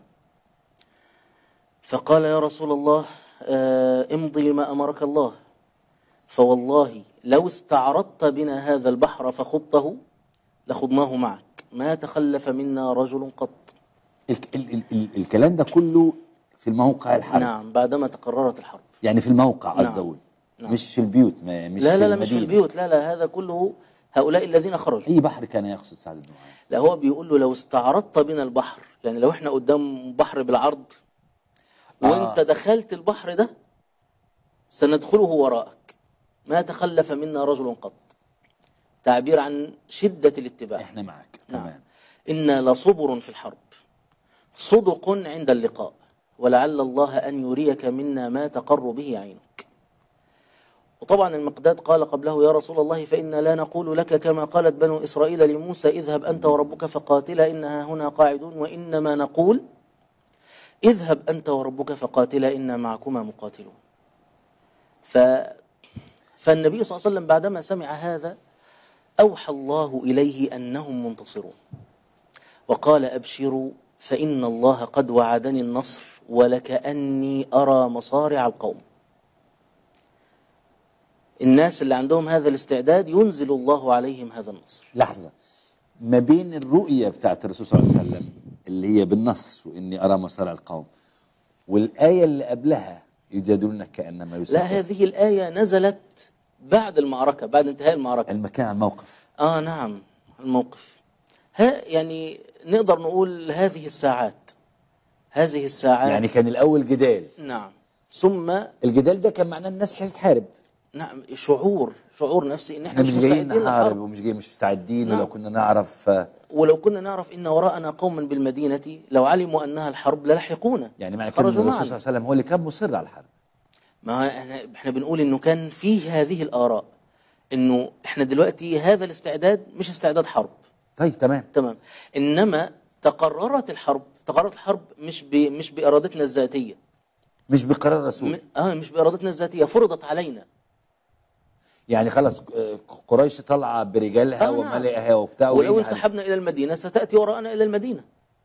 فقال يا رسول الله آه، امضي لما أمرك الله فوالله لو استعرضت بنا هذا البحر فخضته لخضناه معك ما تخلف منا رجل قط ال ال ال ال الكلام ده كله في الموقع الحرب نعم بعدما تقررت الحرب يعني في الموقع نعم. قصدي اقول نعم. مش في البيوت ما مش لا في لا لا مش في المدينة. البيوت لا لا هذا كله هؤلاء الذين خرجوا اي بحر كان يقصد سعد بن معاذ لا هو بيقول له لو استعرضت بنا البحر يعني لو احنا قدام بحر بالعرض وانت آه. دخلت البحر ده سندخله وراءك ما تخلف منا رجل قط تعبير عن شدة الاتباع احنا معك نعم تمام إنا لصبر في الحرب صدق عند اللقاء ولعل الله أن يريك منا ما تقر به عينك وطبعا المقداد قال قبله يا رسول الله فإنا لا نقول لك كما قالت بنو إسرائيل لموسى اذهب أنت وربك فقاتلا إنها هنا قاعدون وإنما نقول اذهب أنت وربك فقاتلا إنا معكما مقاتلون ف... فالنبي صلى الله عليه وسلم بعدما سمع هذا أوحى الله إليه أنهم منتصرون وقال أبشروا فإن الله قد وعدني النصر ولكأني أرى مصارع القوم الناس اللي عندهم هذا الاستعداد ينزل الله عليهم هذا النصر لحظة ما بين الرؤية بتاعت الرسول صلى الله عليه وسلم اللي هي بالنص وإني أرى مصارع القوم والآية اللي قبلها يجادلونك كأنما يسافر لا هذه الآية نزلت بعد المعركة بعد انتهاء المعركة المكان على الموقف آه نعم الموقف ها يعني نقدر نقول هذه الساعات هذه الساعات يعني كان الأول جدال نعم ثم الجدال ده كان معناه الناس مش عايزة تحارب نعم شعور شعور نفسي ان احنا احنا مش مش جايين مستعدين نحارب للحرب ومش جايين مش مستعدين نعم. ولو كنا نعرف آه، ولو كنا نعرف ان وراءنا قوما بالمدينه لو علموا انها الحرب للحقونا يعني معنى كده إن خرجوا الرسول معنا صلى الله عليه وسلم هو اللي كان مصر على الحرب ما هو احنا احنا بنقول انه كان فيه هذه الاراء انه احنا دلوقتي هذا الاستعداد مش استعداد حرب طيب تمام تمام انما تقررت الحرب تقررت الحرب مش ب... مش بارادتنا الذاتيه مش بقرار رسول م... اه مش بارادتنا الذاتيه فرضت علينا يعني خلاص آه، قريش طالعه برجالها آه، نعم. وملئها وبتاع ولو وإيه انسحبنا الى المدينه ستاتي وراءنا الى المدينه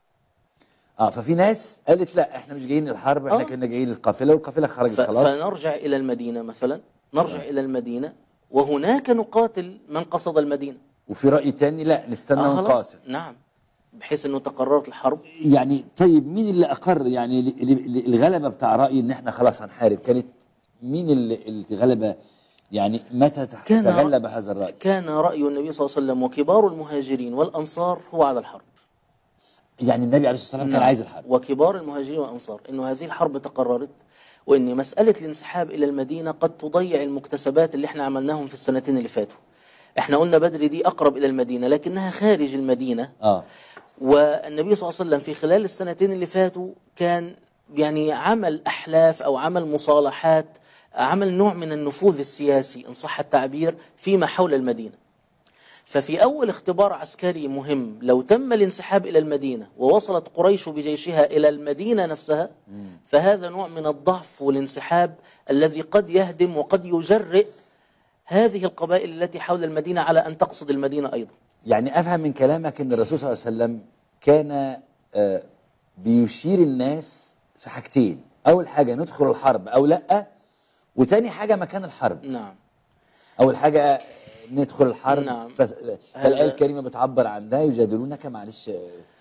اه ففي ناس قالت لا احنا مش جايين للحرب احنا آه. كنا جايين للقافله والقافله خرجت ف... خلاص فنرجع الى المدينه مثلا نرجع الى المدينه وهناك نقاتل من قصد المدينه وفي راي تاني لا نستنى آه خلاص ونقاتل نعم بحيث انه تقررت الحرب يعني طيب مين اللي اقر يعني ال- ال- الغلبه بتاع راي ان احنا خلاص هنحارب كانت مين اللي اللي غلبه يعني متى تح- كان تغلب هذا الراي كان راي النبي صلى الله عليه وسلم وكبار المهاجرين والانصار هو على الحرب يعني النبي عليه الصلاه والسلام كان نعم. عايز الحرب وكبار المهاجرين والانصار انه هذه الحرب تقررت وان مساله الانسحاب الى المدينه قد تضيع المكتسبات اللي احنا عملناهم في السنتين اللي فاتوا احنا قلنا بدر دي اقرب الى المدينه لكنها خارج المدينه اه والنبي صلى الله عليه وسلم في خلال السنتين اللي فاتوا كان يعني عمل احلاف او عمل مصالحات عمل نوع من النفوذ السياسي ان صح التعبير فيما حول المدينه ففي أول اختبار عسكري مهم لو تم الانسحاب إلى المدينة ووصلت قريش بجيشها إلى المدينة نفسها فهذا نوع من الضعف والانسحاب الذي قد يهدم وقد يجرئ هذه القبائل التي حول المدينة على أن تقصد المدينة أيضا يعني افهم من كلامك ان الرسول صلى الله عليه وسلم كان آه، بيشير الناس في حاجتين اول حاجه ندخل الحرب او لا وتاني حاجه مكان الحرب نعم اول حاجه ندخل الحرب نعم. فس- فالايه الكريمه بتعبر عن ده يجادلونك معلش آه،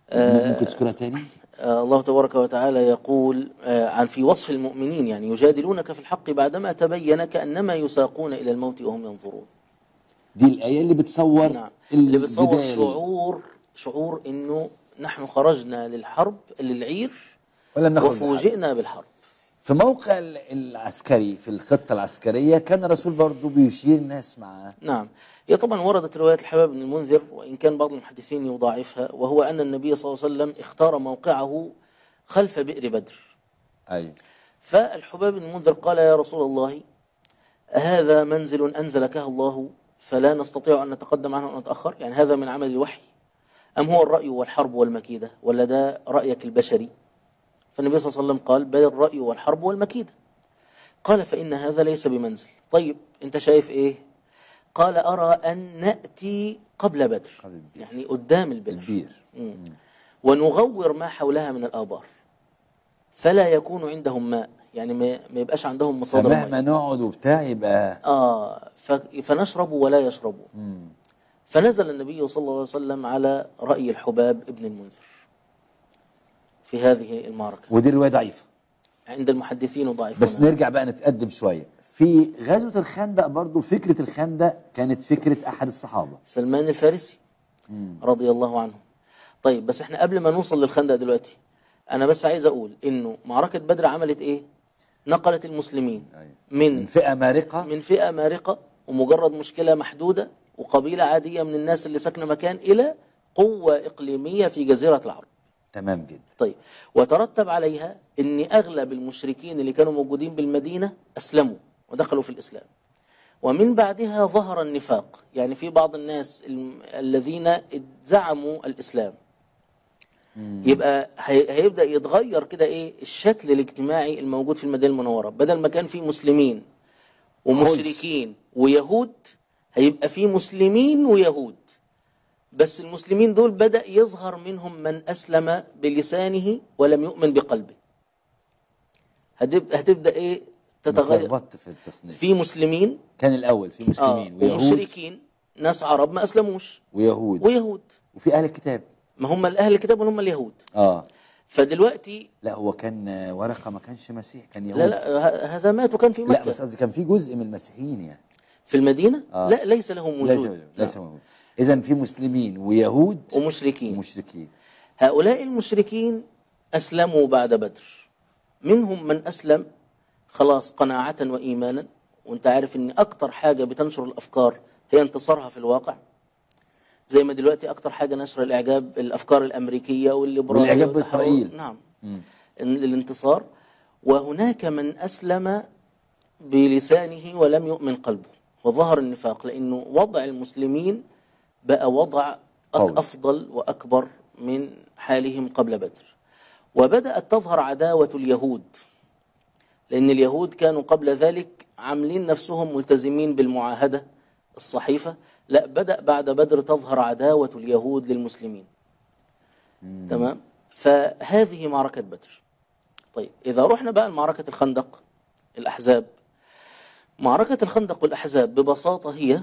ممكن تذكرها تاني آه، الله تبارك وتعالى يقول آه، عن في وصف المؤمنين يعني يجادلونك في الحق بعدما تبين كأنما يساقون إلى الموت وهم ينظرون دي الآية اللي بتصور نعم اللي بتصور البداية. شعور شعور انه نحن خرجنا للحرب للعير ولم نخرج بالحرب. وفوجئنا بالحرب في موقع ال- العسكري في الخطة العسكرية كان الرسول برضو بيشير الناس معاه نعم هي طبعا وردت رواية الحباب بن المنذر وإن كان بعض المحدثين يضاعفها وهو أن النبي صلى الله عليه وسلم اختار موقعه خلف بئر بدر أيوة فالحباب بن المنذر قال يا رسول الله هذا منزل أنزلكه الله فلا نستطيع أن نتقدم عنه ونتأخر يعني هذا من عمل الوحي أم هو الرأي والحرب والمكيدة ولا ده رأيك البشري فالنبي صلى الله عليه وسلم قال بل الرأي والحرب والمكيدة قال فإن هذا ليس بمنزل طيب أنت شايف إيه قال أرى أن نأتي قبل بدر قبل البئر. يعني قدام البئر البير مم. ونغور ما حولها من الآبار فلا يكون عندهم ماء يعني ما ما يبقاش عندهم مصادر فمهما ماء نقعد وبتاع يبقى آه ف- فنشرب ولا يشربوا مم. فنزل النبي صلى الله عليه وسلم على رأي الحباب ابن المنذر في هذه المعركة ودي رواية ضعيفة عند المحدثين ضعيفون بس نرجع بقى نتقدم شوية في غزوة الخندق برضو فكرة الخندق كانت فكرة أحد الصحابة سلمان الفارسي رضي الله عنه طيب بس احنا قبل ما نوصل للخندق دلوقتي انا بس عايز اقول انه معركة بدر عملت ايه نقلت المسلمين من من فئة مارقة من فئة مارقة ومجرد مشكلة محدودة وقبيلة عادية من الناس اللي ساكنة مكان إلى قوة إقليمية في جزيرة العرب تمام جدا طيب وترتب عليها ان اغلب المشركين اللي كانوا موجودين بالمدينه اسلموا ودخلوا في الاسلام ومن بعدها ظهر النفاق يعني في بعض الناس الم- الذين زعموا الاسلام يبقى هي- هيبدا يتغير كده ايه الشكل الاجتماعي الموجود في المدينه المنوره بدل ما كان في مسلمين ومشركين ويهود هيبقى في مسلمين ويهود بس المسلمين دول بدأ يظهر منهم من أسلم بلسانه ولم يؤمن بقلبه هتبدأ, هتبدأ إيه تتغير اتلخبطت في التصنيف في مسلمين كان الأول في آه مسلمين ويهود ومشركين ناس عرب ما أسلموش ويهود ويهود وفي أهل الكتاب ما هم الأهل الكتاب هم اليهود اه فدلوقتي لا هو كان آه، ورقة ما كانش مسيح كان يهود لا لا ه- هذا مات وكان في لا مكة بس قصدي كان في جزء من المسيحيين يعني في المدينة آه. لا ليس لهم ليس وجود ليس نعم. موجود إذا في مسلمين ويهود ومشركين ومشركين هؤلاء المشركين أسلموا بعد بدر منهم من أسلم خلاص قناعة وإيمانا وانت عارف ان أكتر حاجة بتنشر الأفكار هي انتصارها في الواقع زي ما دلوقتي أكتر حاجة نشر الإعجاب الأفكار الأمريكية والليبرالية والإعجاب والتحرر. بإسرائيل. نعم إن الانتصار وهناك من أسلم بلسانه ولم يؤمن قلبه وظهر النفاق لأنه وضع المسلمين بقى وضع أك- قوي. أفضل وأكبر من حالهم قبل بدر وبدأت تظهر عداوة اليهود لأن اليهود كانوا قبل ذلك عاملين نفسهم ملتزمين بالمعاهدة الصحيفة لا بدأ بعد بدر تظهر عداوة اليهود للمسلمين تمام فهذه معركة بدر طيب إذا رحنا بقى لمعركة الخندق الأحزاب معركة الخندق والأحزاب ببساطة هي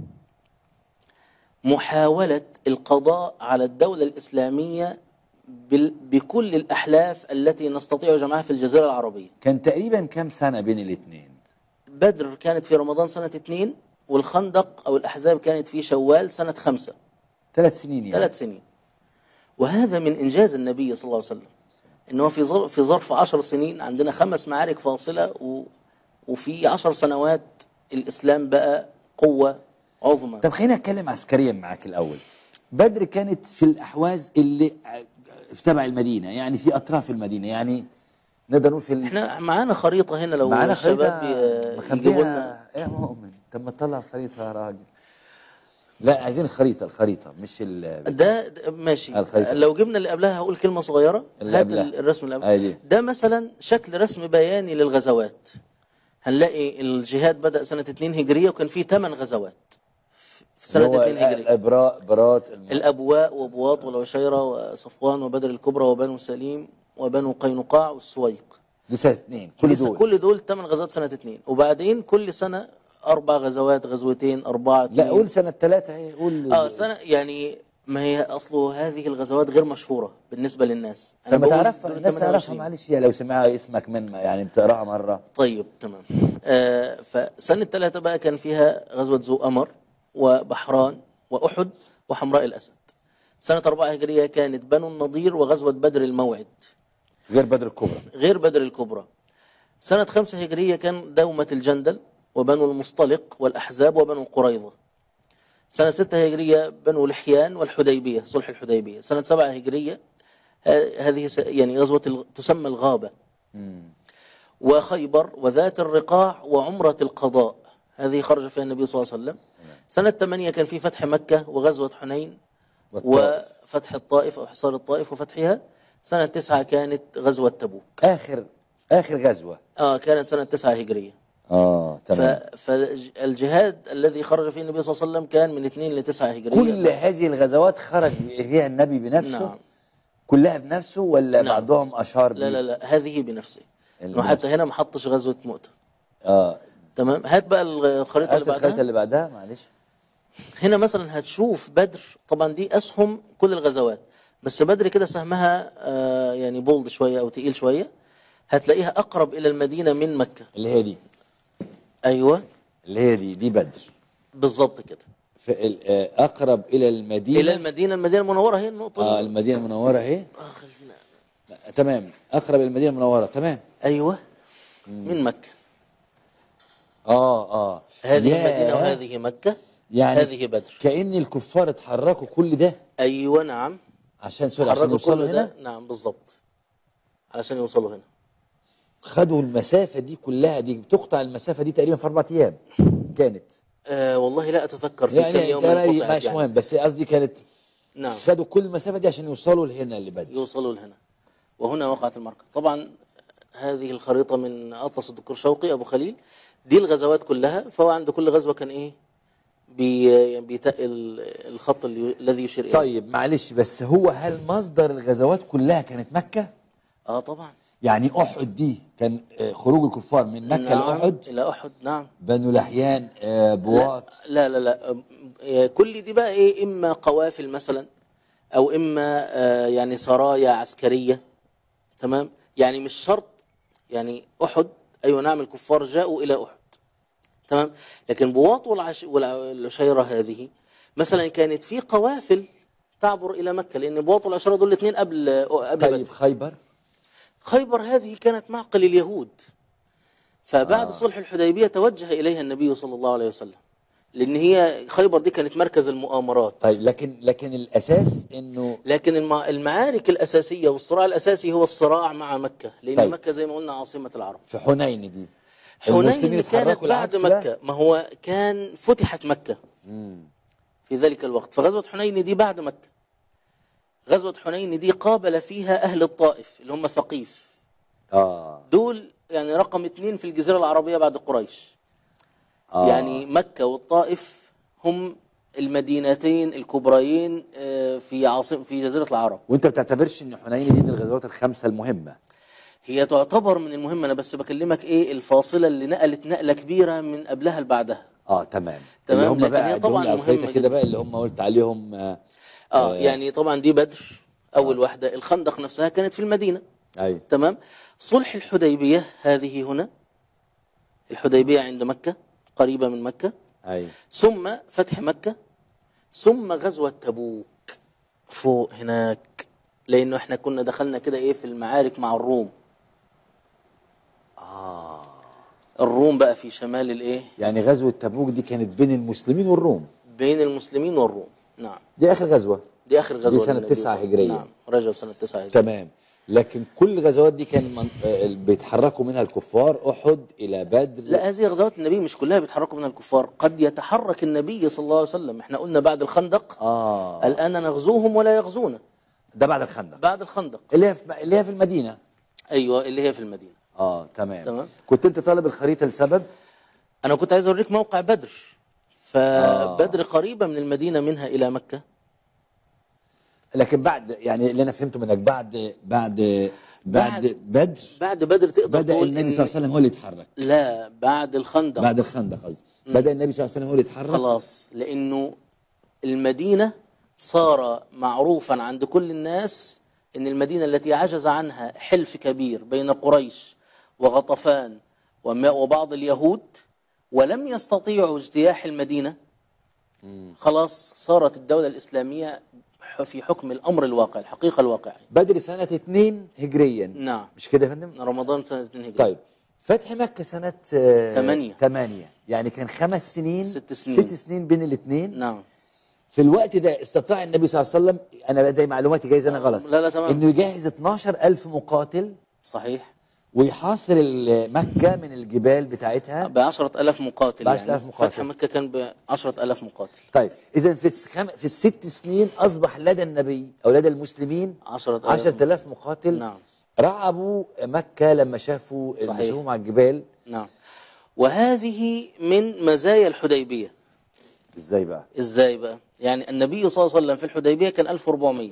محاولة القضاء على الدولة الإسلامية بال- بكل الأحلاف التي نستطيع جمعها في الجزيرة العربية كان تقريبا كام سنة بين الاثنين بدر كانت في رمضان سنة اثنين والخندق أو الأحزاب كانت في شوال سنة خمسة ثلاث سنين يعني ثلاث سنين وهذا من إنجاز النبي صلى الله عليه وسلم إنه في ظرف في ظرف عشر سنين عندنا خمس معارك فاصلة و وفي عشر سنوات الإسلام بقى قوة عظمى طب خلينا نتكلم عسكريا معاك الأول بدر كانت في الأحواز اللي في تبع المدينة يعني في أطراف المدينة يعني نقدر نقول في ال... احنا معانا خريطة هنا لو معانا الشباب خريطة ي- يجيبوا لنا مخبيها يا مؤمن طب ما تطلع الخريطة يا راجل لا عايزين الخريطة الخريطة مش ال ده ده- ماشي الخريطة. لو جبنا اللي قبلها هقول كلمة صغيرة اللي هات قبلها. ال- الرسم اللي أي قبلها دي. ده مثلا شكل رسم بياني للغزوات هنلاقي الجهاد بدأ سنة 2 هجرية وكان فيه 8 غزوات في سنة هو 2 هجرية الإبراء برات الم... الأبواء وبواط والعشيرة وصفوان وبدر الكبرى وبنو سليم وبنو قينقاع والسويق دي سنة اثنين كل لسه دول كل دول 8 غزوات سنة 2 وبعدين كل سنة أربع غزوات غزوتين أربعة لا اتنين. قول سنة ثلاثة اهي قول اه سنة يعني ما هي اصله هذه الغزوات غير مشهوره بالنسبه للناس لما بقول تعرفها دول الناس تعرفها 28. معلش يا لو سمعها اسمك من يعني بتقراها مره طيب تمام آه فسنة ثلاثة بقى كان فيها غزوة ذو أمر وبحران وأحد وحمراء الأسد سنة أربعة هجرية كانت بنو النضير وغزوة بدر الموعد غير بدر الكبرى غير بدر الكبرى سنة خمسة هجرية كان دومة الجندل وبنو المصطلق والأحزاب وبنو قريظة سنة ستة هجرية بنو لحيان والحديبية صلح الحديبية سنة سبعة هجرية ه- هذه س- يعني غزوة الغ- تسمى الغابة وخيبر وذات الرقاع وعمرة القضاء هذه خرج فيها النبي صلى الله عليه وسلم سنة ثمانية كان في فتح مكة وغزوة حنين والطائف. وفتح الطائف أو حصار الطائف وفتحها سنة تسعة كانت غزوة تبوك اخر اخر غزوه آه كانت سنة تسعة هجرية اه ف- فالجهاد الذي خرج فيه النبي صلى الله عليه وسلم كان من اثنين لتسعة هجرية كل هذه الغزوات خرج فيها النبي بنفسه نعم. كلها بنفسه ولا نعم. بعضهم اشار لا لا لا هذه بنفسه اللي إنه حتى بنفسه. هنا ما حطش غزوة مؤتة اه تمام هات بقى الخريطة هات اللي الخريطه بعدها اللي بعدها معلش هنا مثلا هتشوف بدر طبعا دي اسهم كل الغزوات بس بدر كده سهمها آه يعني بولد شويه او تقيل شويه هتلاقيها اقرب الى المدينه من مكه اللي هي دي ايوه اللي هي دي دي بدر بالظبط كده في ال- آه، اقرب الى المدينه الى المدينه المدينه المنوره هي النقطه اه دي. المدينه المنوره اهي آه خلينا تمام اقرب الى المدينه المنوره تمام ايوه من مكه اه اه هذه ياه. المدينه وهذه مكه يعني هذه بدر كأن الكفار اتحركوا كل ده ايوه نعم عشان سوري عشان حركوا يوصلوا كل هنا ده نعم بالظبط علشان يوصلوا هنا خدوا المسافة دي كلها دي بتقطع المسافة دي تقريبا في أربع أيام كانت آه والله لا اتذكر في كم يعني يوم يعني انقطعت مش يعني. مهم بس قصدي كانت نعم خدوا كل المسافة دي عشان يوصلوا لهنا اللي بدر يوصلوا لهنا وهنا وقعت المعركة طبعا هذه الخريطة من أطلس الدكتور شوقي أبو خليل دي الغزوات كلها فهو عند كل غزوة كان إيه بي بيتقل الخط اللي الذي يشير إليه طيب معلش بس هو هل مصدر الغزوات كلها كانت مكة؟ آه طبعا يعني أحد دي كان آه، خروج الكفار من مكة نعم لأحد إلى أحد نعم بنو لحيان آه، بواط لا لا لا أم- آه، كل دي بقى إيه إما قوافل مثلا أو إما آه، يعني سرايا عسكرية تمام يعني مش شرط يعني أحد أيوة نعم الكفار جاءوا إلى أحد تمام لكن بواط والعش... والعشيرة هذه مثلا كانت في قوافل تعبر إلى مكة لأن بواط والعشيرة دول الاثنين قبل قبل طيب بدر خيبر خيبر هذه كانت معقل اليهود فبعد آه. صلح الحديبية توجه إليها النبي صلى الله عليه وسلم لأن هي خيبر دي كانت مركز المؤامرات طيب لكن لكن الأساس إنه لكن الم- المعارك الأساسية والصراع الأساسي هو الصراع مع مكة لأن طيب. مكة زي ما قلنا عاصمة العرب في حنين دي حنين المسلمين كانت اتحركوا بعد العكس بقى؟ مكة ما هو كان فتحت مكة في ذلك الوقت فغزوة حنين دي بعد مكة غزوة حنين دي قابل فيها أهل الطائف اللي هم ثقيف اه دول يعني رقم اثنين في الجزيرة العربية بعد قريش آه. يعني مكة والطائف هم المدينتين الكبريين آه، في عاصم في جزيرة العرب وانت بتعتبرش ان حنين دي من الغزوات الخمسه المهمه هي تعتبر من المهم انا بس بكلمك ايه الفاصلة اللي نقلت نقلة كبيرة من قبلها لبعدها اه تمام تمام، اللي هم لكن بقى هي طبعاً طبعا الخريطه مهمة كده جداً. بقى اللي هم قلت عليهم آه اه يعني طبعا دي بدر اول واحدة الخندق نفسها كانت في المدينة ايوه تمام صلح الحديبية هذه هنا الحديبية عند مكة قريبة من مكة ايوه ثم فتح مكة ثم غزوة تبوك فوق هناك لأنه احنا كنا دخلنا كده ايه في المعارك مع الروم آه الروم بقى في شمال الايه يعني غزوه تبوك دي كانت بين المسلمين والروم بين المسلمين والروم نعم دي اخر غزوه دي آخر غزوة سنة للنبي تسعة صلى- هجرية. نعم رجب سنة تسعة هجرية تمام لكن كل الغزوات دي كان من... آه، بيتحركوا منها الكفار احد الى بدر لا هذه غزوات النبي مش كلها بيتحركوا منها الكفار قد يتحرك النبي صلى الله عليه وسلم احنا قلنا بعد الخندق اه الآن نغزوهم ولا يغزونا ده بعد الخندق بعد الخندق اللي هي في... اللي هي في المدينه ايوه اللي هي في المدينة اه تمام تمام. كنت انت طالب الخريطه لسبب انا كنت عايز اوريك موقع بدر فبدر قريبه من المدينه منها الى مكه لكن بعد يعني اللي انا فهمته منك بعد بعد بعد بعد- بدر بعد بدر تقدر بدا تقول النبي إن صلى الله عليه وسلم هو اللي يتحرك لا بعد الخندق بعد الخندق قصدي بدا النبي صلى الله عليه وسلم هو اللي يتحرك خلاص لانه المدينه صار معروفا عند كل الناس ان المدينه التي عجز عنها حلف كبير بين قريش وغطفان وما- وبعض اليهود ولم يستطيعوا اجتياح المدينه خلاص صارت الدوله الاسلاميه في حكم الامر الواقع الحقيقه الواقعيه بدر سنة 2 هجريا نعم مش كده يا فندم؟ رمضان سنه 2 هجري طيب فتح مكة سنة تمانية. 8 يعني كان خمس سنين ست سنين. ست سنين بين الاثنين نعم في الوقت ده استطاع النبي صلى الله عليه وسلم انا بدي معلوماتي جايز انا غلط لا لا تمام. انه يجهز 12000 مقاتل صحيح ويحاصر ال- مكة من الجبال بتاعتها ب 10000 مقاتل ب 10,000 يعني مقاتل. فتح مكه كان ب 10000 مقاتل طيب اذا في الخم... في الست سنين اصبح لدى النبي او لدى المسلمين 10,000 10000 مقاتل نعم. رعبوا مكة لما شافوا صحيح. النجوم على الجبال نعم وهذه من مزايا الحديبيه ازاي بقى ازاي بقى يعني النبي صلى الله عليه وسلم في الحديبيه كان 1400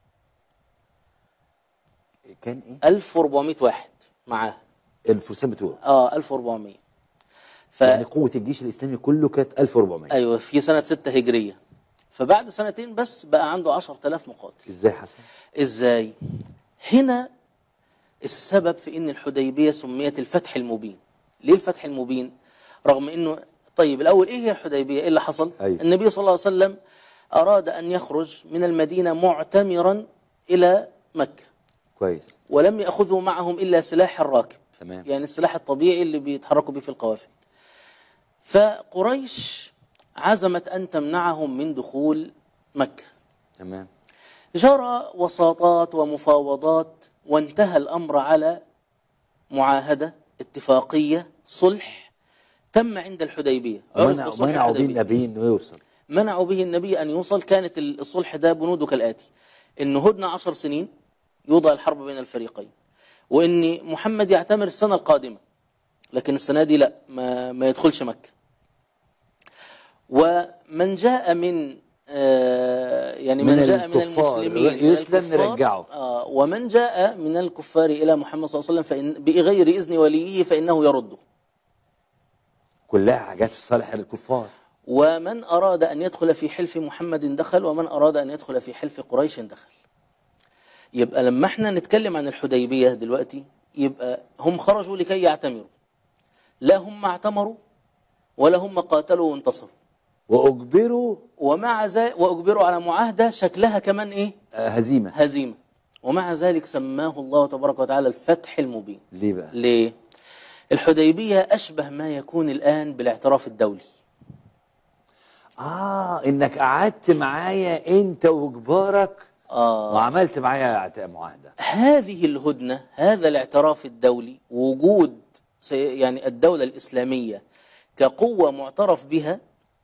كان ايه 1400 واحد معاه الفرسان بتوعه اه 1400 ف يعني قوة الجيش الإسلامي كله كانت 1400 ايوه في سنه 6 هجريه فبعد سنتين بس بقى عنده 10000 مقاتل ازاي حصل؟ ازاي هنا السبب في ان الحديبيه سميت الفتح المبين ليه الفتح المبين رغم انه طيب الاول ايه هي الحديبيه ايه اللي حصل أيوة. النبي صلى الله عليه وسلم اراد ان يخرج من المدينه معتمرا الى مكه كويس ولم ياخذوا معهم الا سلاح الراكب تمام يعني السلاح الطبيعي اللي بيتحركوا به في القوافل فقريش عزمت ان تمنعهم من دخول مكه تمام جرى وساطات ومفاوضات وانتهى الامر على معاهده اتفاقيه صلح تم عند الحديبيه عرف ومنع- بصلح منعوا بيه الحديبية. النبي انه يوصل منعوا به النبي ان يوصل كانت الصلح ده بنوده كالاتي ان هدنه عشر سنين يوضع الحرب بين الفريقين وان محمد يعتمر السنه القادمه لكن السنه دي لا ما, ما يدخلش مكه ومن جاء من آه يعني من, من جاء من الكفار المسلمين يسلم الكفار، نرجعه. آه ومن جاء من الكفار الى محمد صلى الله عليه وسلم فإن بغير اذن وليه فانه يرده كلها حاجات في صالح الكفار ومن أراد أن يدخل في حلف محمد دخل ومن أراد أن يدخل في حلف قريش دخل يبقى لما احنا نتكلم عن الحديبية دلوقتي يبقى هم خرجوا لكي يعتمروا لا هم اعتمروا ولا هم قاتلوا وانتصروا واجبروا ومع ذلك وأجبروا على معاهدة شكلها كمان إيه آه، هزيمه هزيمة ومع ذلك سماه الله تبارك وتعالى الفتح المبين ليه بقى؟ ليه؟ الحديبية أشبه ما يكون الآن بالاعتراف الدولي اه انك قعدت معايا انت وجبارك آه وعملت معايا اعت- معاهده هذه الهدنة هذا الاعتراف الدولي وجود سي- يعني الدولة الإسلامية كقوة معترف بها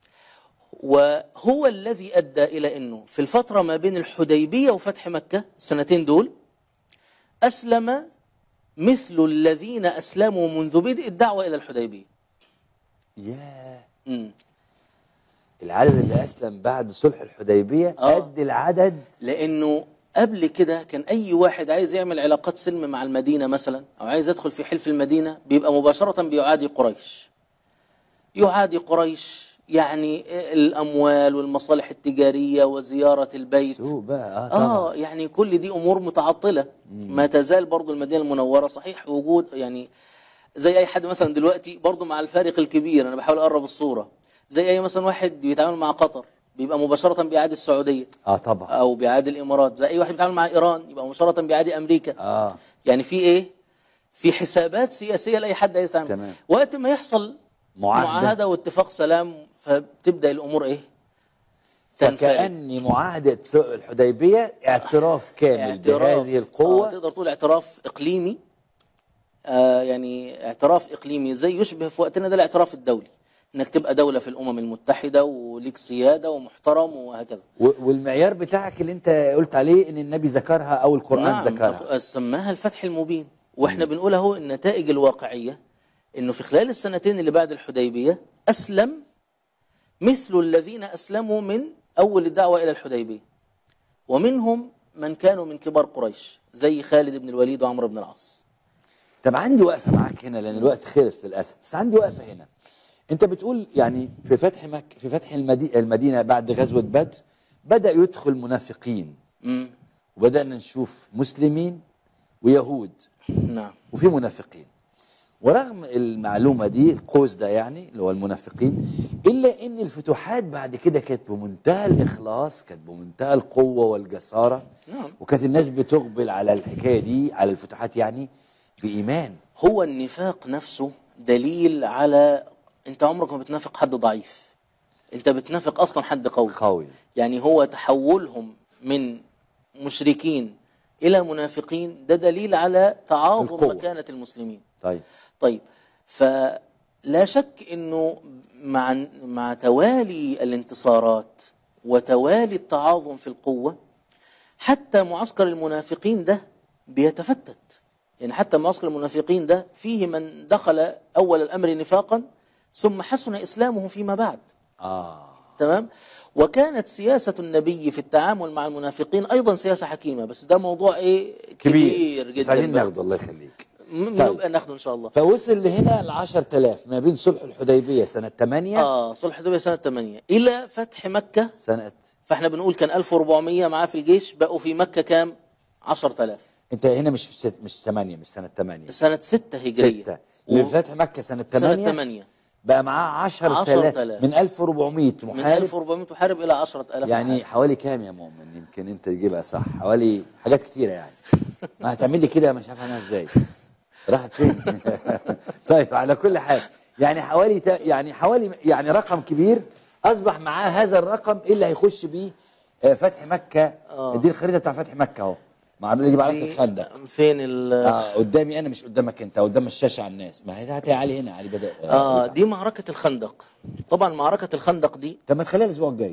وهو الذي أدى إلى أنه في الفترة ما بين الحديبية وفتح مكة السنتين دول أسلم مثل الذين أسلموا منذ بدء الدعوة إلى الحديبية ياه مم. العدد اللي اسلم بعد صلح الحديبيه آه. قد العدد لانه قبل كده كان اي واحد عايز يعمل علاقات سلم مع المدينه مثلا او عايز يدخل في حلف المدينه بيبقى مباشره بيعادي قريش يعادي قريش يعني الاموال والمصالح التجاريه وزياره البيت سوء بقى اه طبعا اه يعني كل دي امور متعطله ما تزال برضو المدينه المنوره صحيح وجود يعني زي اي حد مثلا دلوقتي برضو مع الفارق الكبير انا بحاول اقرب الصوره زي اي مثلا واحد بيتعامل مع قطر بيبقى مباشره بيعادي السعوديه اه طبعا او بيعادي الامارات زي اي واحد بيتعامل مع ايران يبقى مباشره بيعادي امريكا اه يعني في ايه في حسابات سياسيه لاي حد عايز يتعامل تمام. وقت ما يحصل معاهدة. معاهده واتفاق سلام فبتبدا الامور ايه تنفرد فكأن معاهدة الحديبية اعتراف كامل اعتراف بهذه القوة آه تقدر تقول اعتراف اقليمي آه يعني اعتراف اقليمي زي يشبه في وقتنا ده الاعتراف الدولي انك تبقى دولة في الامم المتحدة وليك سيادة ومحترم وهكذا و- والمعيار بتاعك اللي انت قلت عليه ان النبي ذكرها او القرآن نعم ذكرها سماها الفتح المبين واحنا بنقول اهو النتائج الواقعية انه في خلال السنتين اللي بعد الحديبية اسلم مثل الذين اسلموا من اول الدعوة الى الحديبية ومنهم من كانوا من كبار قريش زي خالد بن الوليد وعمرو بن العاص طب عندي وقفة معاك هنا لان الوقت خلص للأسف بس عندي وقفة هنا انت بتقول يعني في فتح مك في فتح المدي... المدينة بعد غزوة بدر بدا يدخل منافقين مم. وبدانا نشوف مسلمين ويهود نعم وفي منافقين ورغم المعلومه دي القوس ده يعني اللي هو المنافقين الا ان الفتوحات بعد كده كانت بمنتهى الاخلاص كانت بمنتهى القوه والجساره نعم. وكانت الناس بتقبل على الحكايه دي على الفتوحات يعني بايمان هو النفاق نفسه دليل على انت عمرك ما بتنافق حد ضعيف انت بتنافق اصلا حد قوي قوي يعني هو تحولهم من مشركين الى منافقين ده دليل على تعاظم القوة. مكانه المسلمين طيب طيب فلا شك انه مع مع توالي الانتصارات وتوالي التعاظم في القوه حتى معسكر المنافقين ده بيتفتت يعني حتى معسكر المنافقين ده فيه من دخل اول الامر نفاقا ثم حسن اسلامه فيما بعد اه تمام وكانت سياسة النبي في التعامل مع المنافقين أيضا سياسة حكيمة بس ده موضوع إيه كبير, بس جدا عايزين بقى. ناخده الله يخليك م- طيب. نبقى ناخده إن شاء الله فوصل لهنا ل 10000 ما بين صلح الحديبيه سنه 8 آه صلح الحديبية سنة 8 إلى فتح مكة سنه فإحنا بنقول كان 1400 معاه في الجيش بقوا في مكة كام 10000 انت هنا مش في ست مش 8 مش سنه 8 سنة 6 هجرية 6 لفتح مكة سنة سنة 8 8 بقى معاه 10000 10,000. من 1400 من محارب 1400 محارب إلى 10000 يعني محارب. حوالي كام يا مؤمن يمكن انت تجيبها صح حوالي حاجات كتيرة يعني ما هتعمل لي كده مش عارف انا ازاي راحت فين طيب على كل حال يعني حوالي تا يعني حوالي يعني رقم كبير اصبح معاه هذا الرقم إيه اللي هيخش بيه آه، فتح مكة آه. دي الخريطة بتاع فتح مكة اهو مع اللي بعرفة الخندق فين ال اه قدامي انا مش قدامك انت قدام الشاشه على الناس ما هي هاتي علي هنا علي بدا آه دي معركة الخندق طبعا معركة الخندق دي طب ما تخليها الاسبوع الجاي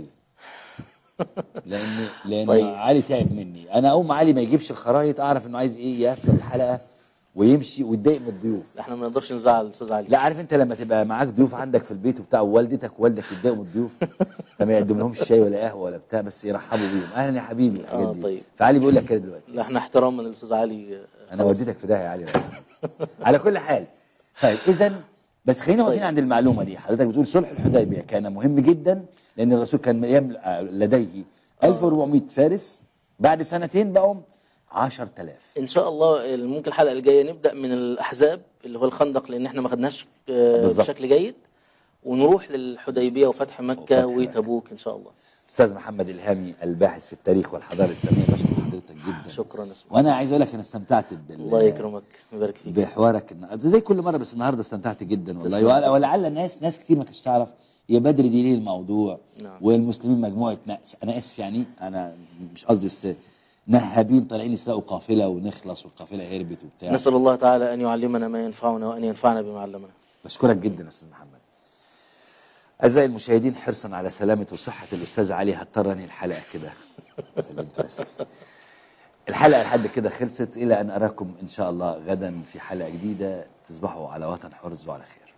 لان لان طيب. علي تعب مني انا اول ما علي ما يجيبش الخرايط اعرف انه عايز ايه يقفل الحلقه ويمشي ويتضايق من الضيوف احنا ما نقدرش نزعل الاستاذ علي لا عارف انت لما تبقى معاك ضيوف عندك في البيت وبتاع ووالدتك ووالدك يتضايقوا من الضيوف فما يقدم لهمش شاي ولا قهوه ولا بتاع بس يرحبوا بيهم اهلا يا حبيبي الحاجات آه، دي طيب. فعلي بيقول لك كده دلوقتي لا احنا احتراما للاستاذ علي آه، انا خلاص. وديتك في داهيه يا علي رسمي. على كل حال طيب اذا بس خلينا واقفين طيب. عند المعلومه دي حضرتك بتقول صلح الحديبيه كان مهم جدا لان الرسول كان يملأ لديه 1400 فارس بعد سنتين بقوا 10000 ان شاء الله ممكن الحلقه الجايه نبدا من الاحزاب اللي هو الخندق لان احنا ما خدناش آه، بالظبط. بشكل جيد ونروح للحديبيه وفتح مكه وفتح مكة. وتبوك ان شاء الله استاذ محمد الهامي الباحث في التاريخ والحضاره الاسلاميه بشكر حضرتك جدا شكرا اسمع وانا عايز اقول لك انا استمتعت بال الله يكرمك ويبارك فيك بحوارك النهارده زي كل مره بس النهارده استمتعت جدا والله تسلم، ولا- تسلم. ولعل ناس ناس كتير ما كانتش تعرف يا بدر دي ليه الموضوع نعم. والمسلمين مجموعه ناس انا اسف يعني انا مش قصدي بس نهابين طالعين يسرقوا قافله ونخلص والقافله هربت وبتاع نسال الله تعالى ان يعلمنا ما ينفعنا وان ينفعنا بما علمنا بشكرك جدا يا استاذ محمد اعزائي المشاهدين حرصا على سلامه وصحه الاستاذ علي هضطر انهي الحلقه كده سلمت اسف الحلقه لحد كده خلصت الى ان اراكم ان شاء الله غدا في حلقه جديده تصبحوا على وطن حرز وعلى خير